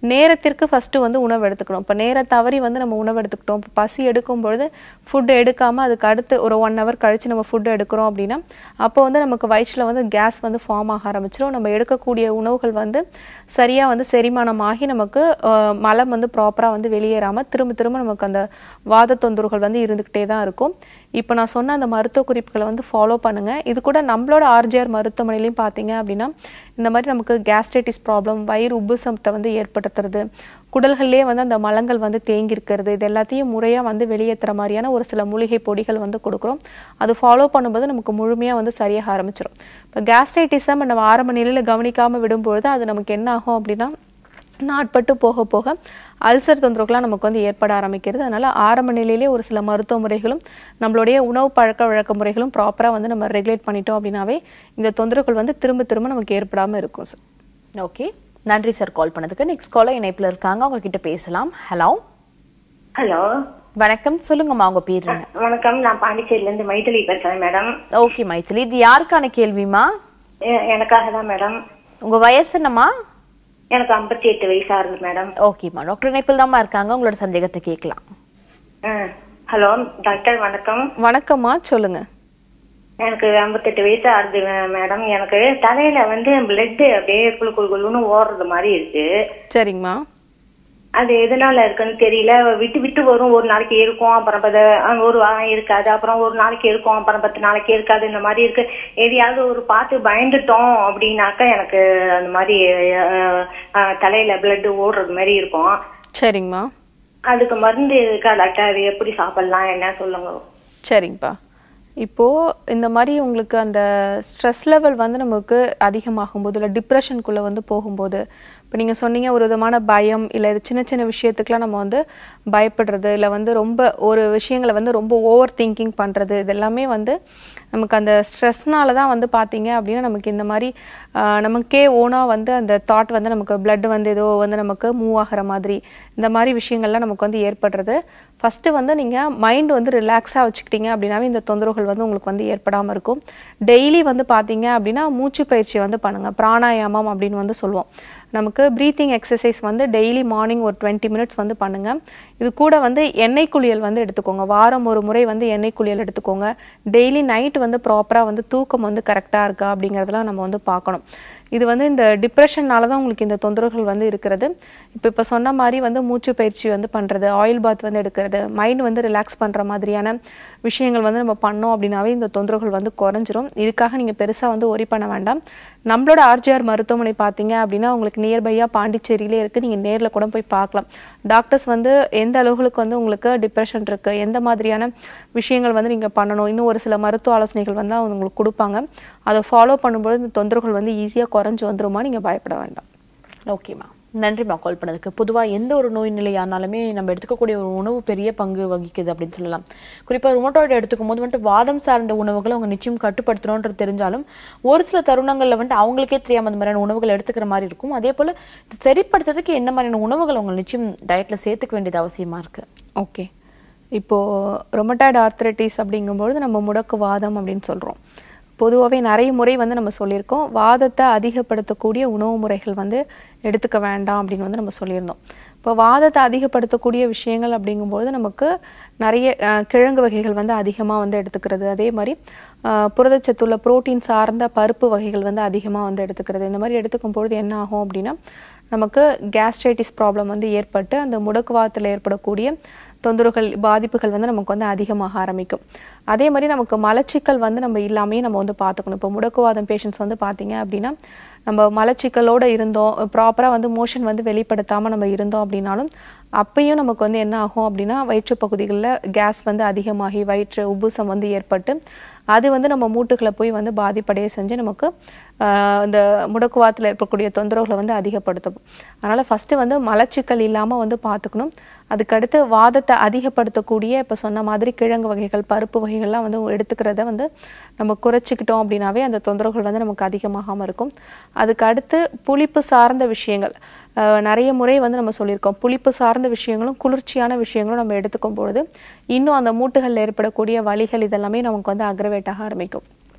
நேரத்திற்கு ஃபஸ்ட்டு வந்து உணவு எடுத்துக்கணும் இப்போ நேர தவறி வந்து நம்ம உணவு எடுத்துக்கிட்டோம் இப்போ பசி எடுக்கும் பொழுது ஃபுட் எடுக்காமல் அதுக்கு அடுத்து ஒரு ஒன் ஹவர் கழித்து நம்ம ஃபுட் எடுக்கிறோம் அப்படின்னா அப்போ வந்து நமக்கு வயிற்றில் வந்து கேஸ் வந்து ஃபார்ம் ஆக ஆரம்பிச்சிடும் நம்ம எடுக்கக்கூடிய உணவுகள் வந்து சரியாக வந்து செரிமானமாகி நமக்கு அஹ், மலம் வந்து ப்ராப்பராக வந்து வெளியேறாமல் திரும்ப திரும்ப நமக்கு அந்த வாத தொந்தரவுகள் வந்து இருந்துக்கிட்டே தான் இருக்கும் இப்போ நான் சொன்ன அந்த மருத்துவ குறிப்புகளை வந்து ஃபாலோ பண்ணுங்கள் இது கூட நம்மளோட ஆர்ஜிஆர் மருத்துவமனையிலையும் பார்த்தீங்க அப்படின்னா இந்த மாதிரி நமக்கு கேஸ்ட்ரைட்டிஸ் ப்ராப்ளம் வயிறு உப்புசத்தை வந்து ஏற்படுத்துறது குடல்கள்லேயே வந்து அந்த மலங்கள் வந்து தேங்கி இருக்கிறது இது எல்லாத்தையும் முறையாக வந்து வெளியேற்றுற மாதிரியான ஒரு சில மூலிகை பொடிகள் வந்து கொடுக்குறோம் அது ஃபாலோ பண்ணும்போது நமக்கு முழுமையாக வந்து சரியாக ஆரம்பிச்சிடும் இப்போ கேஸ்ட்ரைட்டிஸை நம்ம ஆரம்ப நிலையில் கவனிக்காமல் விடும்பொழுது அது நமக்கு என்ன ஆகும் அப்படின்னா நாட்பட்டு போக போக அல்சர் தொந்தரவுகள்லாம் நமக்கு வந்து ஏற்பட ஆரம்பிக்கிறது அதனால் ஆரம்ப நிலையிலே ஒரு சில மருத்துவ முறைகளும் நம்மளுடைய உணவு பழக்க வழக்க முறைகளும் ப்ராப்பராக வந்து நம்ம ரெகுலேட் பண்ணிட்டோம் அப்படின்னாவே இந்த தொந்தரவுகள் வந்து திரும்ப திரும்ப நமக்கு ஏற்படாமல் இருக்கும் சார் ஓகே நன்றி சார் கால் பண்ணதுக்கு நெக்ஸ்ட் காலர் இணைப்புல இருக்காங்க அவங்க கிட்ட பேசலாம் ஹலோ ஹலோ வணக்கம் சொல்லுங்கம்மா உங்க பேர் என்ன வணக்கம் நான் பாண்டிச்சேரியில இருந்து மைதிலி பேசுறேன் மேடம் ஓகே மைத்திலி இது யாருக்கான கேள்விமா எ- எனக்காக தான் மேடம் உங்க வயசு என்னம்மா எனக்கு ஐம்பத்தி எட்டு வயசா இருக்கு மேடம் ஓகேம்மா டாக்டர் இணைப்பில் தாம்மா இருக்காங்க உங்களோட சந்தேகத்தை கேட்கலாம் ம். ஹலோ டாக்டர் வணக்கம் வணக்கம்மா சொல்லுங்கள் எனக்கு ஐம்பத்தெட்டு வயசு ஆகுது மே- மேடம் எனக்கு தலையில வந்து பிளட் அப்படியே குளு குளு குளுன்னு ஓடுறது மாதிரி இருக்கு சரிங்கம்மா அது எதனால இருக்குன்னு தெரியல விட்டு விட்டு வரும் ஒரு நாளைக்கு இருக்கும் அப்புறம் பத அஹ் ஒரு வாரம் இருக்காது அப்புறம் ஒரு நாளைக்கு இருக்கும் அப்புறம் பத்து நாளைக்கு இருக்காது இந்த மாதிரி இருக்கு எதையாவது ஒரு பார்த்து பயந்துட்டோம் அப்படின்னாக்கா எனக்கு அந்த மாதிரி அஹ், அஹ், தலையில பிளட் ஓடுறது மாதிரி இருக்கும் சரிங்கம்மா அதுக்கு மருந்து இருக்கா டாக்டர் அது எப்படி சாப்பிடலாம் என்ன சொல்லுங்க சரிங்கப்பா இப்போது இந்த மாதிரி உங்களுக்கு அந்த ஸ்ட்ரெஸ் லெவல் வந்து நமக்கு அதிகமாகும்போது இல்லை டிப்ரெஷனுக்குள்ளே வந்து போகும்போது இப்போ நீங்கள் சொன்னீங்க ஒரு விதமான பயம் இல்லை இது சின்ன சின்ன விஷயத்துக்குலாம் நம்ம வந்து பயப்படுறது இல்லை வந்து ரொம்ப ஒரு விஷயங்களை வந்து ரொம்ப ஓவர் திங்கிங் பண்ணுறது இது எல்லாமே வந்து நமக்கு அந்த ஸ்ட்ரெஸ்னால தான் வந்து பார்த்தீங்க அப்படின்னா நமக்கு இந்த மாதிரி ஆஹ், நமக்கே ஓனாக வந்து அந்த தாட் வந்து நமக்கு blood வந்து ஏதோ வந்து நமக்கு மூவ் ஆகிற மாதிரி இந்த மாதிரி விஷயங்கள்லாம் நமக்கு வந்து ஏற்படுறது ஃபஸ்ட்டு வந்து நீங்கள் மைண்ட் வந்து ரிலாக்ஸாக வச்சுக்கிட்டீங்க அப்படின்னாவே இந்த தொந்தரவுகள் வந்து உங்களுக்கு வந்து ஏற்படாமல் இருக்கும் டெய்லி வந்து பார்த்தீங்க அப்படின்னா மூச்சு பயிற்சி வந்து பண்ணுங்கள் பிராணாயாமம் அப்படின்னு வந்து சொல்லுவோம் நமக்கு ப்ரீத்திங் எக்ஸசைஸ் வந்து டெய்லி மார்னிங் ஒரு டுவெண்ட்டி மினிட்ஸ் வந்து பண்ணுங்கள் இது கூட வந்து எண்ணெய் குளியல் வந்து எடுத்துக்கோங்க வாரம் ஒரு முறை வந்து எண்ணெய் குளியல் எடுத்துக்கோங்க டெய்லி நைட் வந்து ப்ராப்பராக வந்து தூக்கம் வந்து கரெக்டாக இருக்கா அப்படிங்கிறதெல்லாம் நம்ம வந்து பார்க்கணும் இது வந்து இந்த டிப்ரெஷன்னால தான் உங்களுக்கு இந்த தொந்தரவுகள் வந்து இருக்கிறது இப்போ இப்போ சொன்ன மாதிரி வந்து மூச்சு பயிற்சி வந்து பண்ணுறது ஆயில் பாத் வந்து எடுக்கிறது மைண்ட் வந்து ரிலாக்ஸ் பண்ணுற மாதிரியான விஷயங்கள் வந்து நம்ம பண்ணோம் அப்படின்னாவே இந்த தொந்தரவுகள் வந்து குறைஞ்சிரும் இதுக்காக நீங்கள் பெருசாக வந்து ஒரி பண்ண வேண்டாம் நம்மளோட ஆர்ஜிஆர் மருத்துவமனை பார்த்தீங்க அப்படின்னா உங்களுக்கு நியர்பையாக பாண்டிச்சேரியிலே இருக்குது நீங்கள் நேரில் கூட போய் பார்க்கலாம் டாக்டர்ஸ் வந்து எந்த அளவுகளுக்கு வந்து உங்களுக்கு டிப்ரெஷன் இருக்குது எந்த மாதிரியான விஷயங்கள் வந்து நீங்கள் பண்ணணும் இன்னும் ஒரு சில மருத்துவ ஆலோசனைகள் வந்து அவங்க உங்களுக்கு கொடுப்பாங்க அதை ஃபாலோ பண்ணும்போது இந்த தொந்தரவுகள் வந்து ஈஸியாக குறைஞ்சு வந்துருமா நீங்கள் பயப்பட வேண்டாம் ஓகேம்மா நன்றிம்மா கால் பண்ணதுக்கு பொதுவாக எந்த ஒரு நோய் நிலையானாலுமே நம்ம எடுத்துக்கக்கூடிய ஒரு உணவு பெரிய பங்கு வகிக்குது அப்படின்னு சொல்லலாம் குறிப்பாக ருமட்டாய்டு எடுத்துக்கும் போது வந்துட்டு வாதம் சார்ந்த உணவுகளை அவங்க நிச்சயம் கட்டுப்படுத்தணுன்றது தெரிஞ்சாலும் ஒரு சில தருணங்களில் வந்துட்டு அவங்களுக்கே தெரியாம அந்த மாதிரியான உணவுகள் எடுத்துக்கிற மாதிரி இருக்கும் அதே போல் இது சரிப்படுத்துறதுக்கு என்ன மாதிரியான உணவுகள் அவங்க நிச்சயம் டயட்டில் சேர்த்துக்க வேண்டியது அவசியமா இருக்கு ஓகே இப்போது ரொமட்டாய்டு ஆர்த்ரைட்டிஸ் அப்படிங்கும்பொழுது நம்ம முடக்கு வாதம் அப்படின்னு சொல்கிறோம் பொதுவாகவே நிறைய முறை வந்து நம்ம சொல்லியிருக்கோம் வாதத்தை அதிகப்படுத்தக்கூடிய உணவு முறைகள் வந்து எடுத்துக்க வேண்டாம் அப்படின்னு வந்து நம்ம சொல்லியிருந்தோம் இப்போ வாதத்தை அதிகப்படுத்தக்கூடிய விஷயங்கள் அப்படிங்கும்போது நமக்கு நிறைய அஹ், கிழங்கு வகைகள் வந்து அதிகமாக வந்து எடுத்துக்கிறது அதே மாதிரி அஹ், புரதச்சத்துள்ள புரோட்டீன் சார்ந்த பருப்பு வகைகள் வந்து அதிகமாக வந்து எடுத்துக்கிறது இந்த மாதிரி எடுத்துக்கும் பொழுது என்ன ஆகும் அப்படின்னா நமக்கு கேஸ்ட்ரைட்டிஸ் ப்ராப்ளம் வந்து ஏற்பட்டு அந்த முடக்குவாதத்தில் ஏற்படக்கூடிய தொந்தரவுகள் பாதிப்புகள் வந்து நமக்கு வந்து அதிகமாக ஆரம்பிக்கும் அதே மாதிரி நமக்கு மலச்சிக்கல் வந்து நம்ம இல்லாமையே நம்ம வந்து பார்த்துக்கணும் இப்போ முடக்குவாதம் பேஷண்ட்ஸ் வந்து பார்த்தீங்க அப்படின்னா நம்ம மலச்சிக்கலோடு இருந்தோம் ப்ராப்பராக வந்து மோஷன் வந்து வெளிப்படுத்தாமல் நம்ம இருந்தோம் அப்படின்னாலும் அப்பயும் நமக்கு வந்து என்ன ஆகும் அப்படின்னா வயிற்று பகுதிகளில் கேஸ் வந்து அதிகமாகி வயிற்று உப்புசம் வந்து ஏற்பட்டு அது வந்து நம்ம மூட்டுகளை போய் வந்து பாதிப்படைய செஞ்சு நமக்கு ஆஹ், இந்த முடக்குவாதத்தில் ஏற்படக்கூடிய தொந்தரவுகளை வந்து அதிகப்படுத்தும் அதனால் ஃபஸ்ட்டு வந்து மலச்சிக்கல் இல்லாமல் வந்து பார்த்துக்கணும் அதுக்கடுத்து வாதத்தை அதிகப்படுத்தக்கூடிய இப்போ சொன்ன மாதிரி கிழங்கு வகைகள் பருப்பு வகைகள்லாம் வந்து எடுத்துக்கிறத வந்து நம்ம குறைச்சிக்கிட்டோம் அப்படின்னாவே அந்த தொந்தரவுகள் வந்து நமக்கு அதிகமாகாமல் இருக்கும் அதுக்கு அடுத்து புளிப்பு சார்ந்த விஷயங்கள் ஆஹ், நிறைய முறை வந்து நம்ம சொல்லியிருக்கோம் புளிப்பு சார்ந்த விஷயங்களும் குளிர்ச்சியான விஷயங்களும் நம்ம எடுத்துக்கும் பொழுது இன்னும் அந்த மூட்டுகளில் ஏற்படக்கூடிய வலிகள் இதெல்லாமே நமக்கு வந்து அக்ரவேட் ஆக ஆரம்பிக்கும்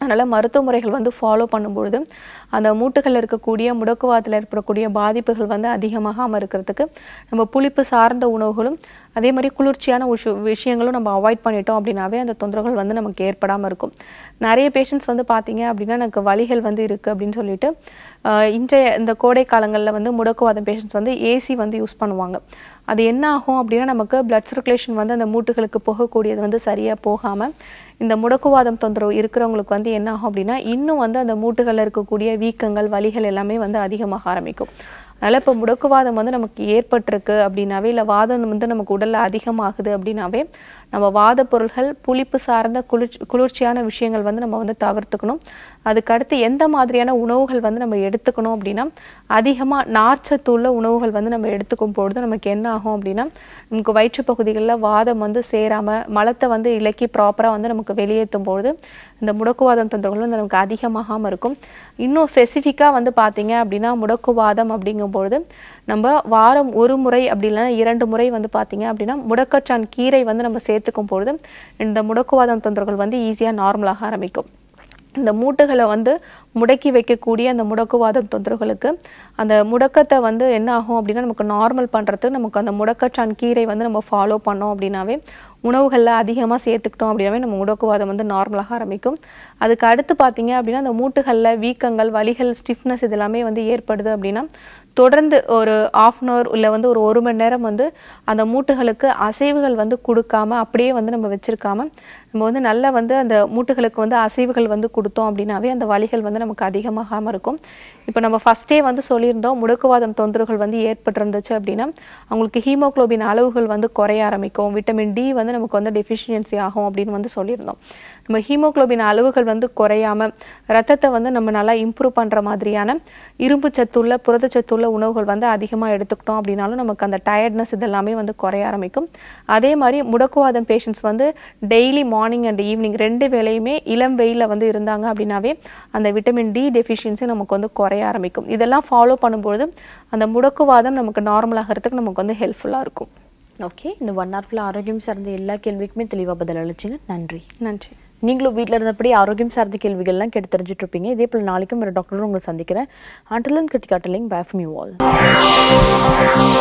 அதனால் மருத்துவ முறைகள் வந்து ஃபாலோ பண்ணும்பொழுது அந்த மூட்டுகளில் இருக்கக்கூடிய முடக்குவாதத்தில் ஏற்படக்கூடிய பாதிப்புகள் வந்து அதிகமாகாமல் இருக்கிறதுக்கு நம்ம புளிப்பு சார்ந்த உணவுகளும் அதே மாதிரி குளிர்ச்சியான விஷ விஷயங்களும் நம்ம அவாய்ட் பண்ணிட்டோம் அப்படின்னாவே அந்த தொந்தரவுகள் வந்து நமக்கு ஏற்படாமல் இருக்கும் நிறைய பேஷண்ட்ஸ் வந்து பார்த்தீங்க அப்படின்னா எனக்கு வலிகள் வந்து இருக்குது அப்படின்னு சொல்லிட்டு ஆஹ் இன்றைய இந்த கோடை காலங்களில் வந்து முடக்குவாதம் பேஷண்ட்ஸ் வந்து ஏசி வந்து யூஸ் பண்ணுவாங்க அது என்ன ஆகும் அப்படின்னா நமக்கு பிளட் சர்க்குலேஷன் வந்து அந்த மூட்டுகளுக்கு போகக்கூடியது வந்து சரியாக போகாமல் இந்த முடக்குவாதம் தொந்தரவு இருக்கிறவங்களுக்கு வந்து என்ன ஆகும் அப்படின்னா இன்னும் வந்து அந்த மூட்டுகளில் இருக்கக்கூடிய வீக்கங்கள் வலிகள் எல்லாமே வந்து அதிகமாக ஆரம்பிக்கும் அதனால் இப்போ முடக்குவாதம் வந்து நமக்கு ஏற்பட்டிருக்கு அப்படின்னாவே இல்லை வாதம் வந்து நமக்கு உடலில் அதிகமாகுது அப்படின்னாவே நம்ம வாத பொருள்கள் புளிப்பு சார்ந்த குளிர்ச்சி குளிர்ச்சியான விஷயங்கள் வந்து நம்ம வந்து தவிர்த்துக்கணும் அதுக்கடுத்து எந்த மாதிரியான உணவுகள் வந்து நம்ம எடுத்துக்கணும் அப்படின்னா அதிகமாக நார்ச்சத்து உள்ள உணவுகள் வந்து நம்ம எடுத்துக்கும் பொழுது நமக்கு என்ன ஆகும் அப்படின்னா நமக்கு வயிற்று பகுதிகளில் வாதம் வந்து சேராமல் மலத்தை வந்து இலக்கி ப்ராப்பராக வந்து நமக்கு வெளியேற்றும் பொழுது இந்த முடக்குவாதம் தொந்தரவுகள் வந்து நமக்கு அதிகமாகாமல் இருக்கும் இன்னும் ஸ்பெசிஃபிக்காக வந்து பார்த்தீங்க அப்படின்னா முடக்குவாதம் அப்படிங்கும்பொழுது நம்ம வாரம் ஒரு முறை அப்படி இல்லைன்னா இரண்டு முறை வந்து பார்த்தீங்க அப்படின்னா முடக்கச்சான் கீரை வந்து நம்ம சேர்த்துக்கும் பொழுது இந்த முடக்குவாதம் தொந்தரவுகள் வந்து ஈஸியாக நார்மலாக ஆரம்பிக்கும் இந்த மூட்டுகளை வந்து முடக்கி வைக்கக்கூடிய அந்த முடக்குவாதம் தொந்தரவுகளுக்கு அந்த முடக்கத்தை வந்து என்ன ஆகும் அப்படின்னா நமக்கு நார்மல் பண்ணுறதுக்கு நமக்கு அந்த முடக்கச்சான் கீரை வந்து நம்ம ஃபாலோ பண்ணோம் அப்படின்னாவே உணவுகளில் அதிகமாக சேர்த்துக்கிட்டோம் அப்படின்னாவே நம்ம முடக்குவாதம் வந்து நார்மலாக ஆரம்பிக்கும் அதுக்கு அடுத்து பார்த்தீங்க அப்படின்னா அந்த மூட்டுகளில் வீக்கங்கள் வலிகள் ஸ்டிஃப்னஸ் இது எல்லாமே வந்து ஏற்படுது அப்படின்னா தொடர்ந்து ஒரு ஆஃப் அன் ஹவர் இல்லை வந்து ஒரு ஒரு மணி நேரம் வந்து அந்த மூட்டுகளுக்கு அசைவுகள் வந்து கொடுக்காம அப்படியே வந்து நம்ம வச்சிருக்காம நம்ம வந்து நல்லா வந்து அந்த மூட்டுகளுக்கு வந்து அசைவுகள் வந்து கொடுத்தோம் அப்படின்னாவே அந்த வலிகள் வந்து நமக்கு அதிகமாகாமல் இருக்கும் இப்போ நம்ம ஃபஸ்ட்டே வந்து சொல்லியிருந்தோம் முடக்குவாதம் தொந்தரவுகள் வந்து ஏற்பட்டிருந்துச்சு அப்படின்னா அவங்களுக்கு ஹீமோகுளோபின் அளவுகள் வந்து குறைய ஆரம்பிக்கும் விட்டமின் டி வந்து நமக்கு வந்து டெஃபிஷியன்சி ஆகும் அப்படின்னு வந்து சொல்லியிருந்தோம் நம்ம ஹீமோகுளோபின் அளவுகள் வந்து குறையாம ரத்தத்தை வந்து நம்ம நல்லா இம்ப்ரூவ் பண்ணுற மாதிரியான இரும்பு சத்துள்ள புரதச்சத்துள்ள உணவுகள் வந்து அதிகமாக எடுத்துக்கிட்டோம் அப்படின்னாலும் நமக்கு அந்த டயர்ட்னஸ் இதெல்லாமே வந்து குறைய ஆரம்பிக்கும் அதே மாதிரி முடக்குவாதம் பேஷண்ட்ஸ் வந்து டெய்லி மார்னிங் அண்ட் ஈவினிங் ரெண்டு வேளையுமே இளம் வெயிலில் வந்து இருந்தாங்க அப்படின்னாவே அந்த விட்டமின் டி டெஃபிஷியன்சி நமக்கு வந்து குறைய ஆரம்பிக்கும் இதெல்லாம் ஃபாலோ பண்ணும்பொழுது அந்த முடக்குவாதம் நமக்கு நார்மல் ஆகிறதுக்கு நமக்கு வந்து ஹெல்ப்ஃபுல்லாக இருக்கும் ஓகே இந்த ஒன் ஹவர் ஃபுல்லாக ஆரோக்கியம் சார்ந்த எல்லா கேள்விக்குமே தெளிவாக பதில் அளிச்சிங்க நன்றி நன்றி நீங்களும் வீட்டில் இருந்தபடி ஆரோக்கியம் சார்ந்த கேள்விகள்லாம் கேட்டு தெரிஞ்சுட்டு இருப்பீங்க இதே போல் நாளைக்கும் ஒரு டாக்டரும் உங்களை சந்திக்கிறேன் அண்டலன் கிருத்திகாட்டலிங் பேஃப் மியூ ஆல்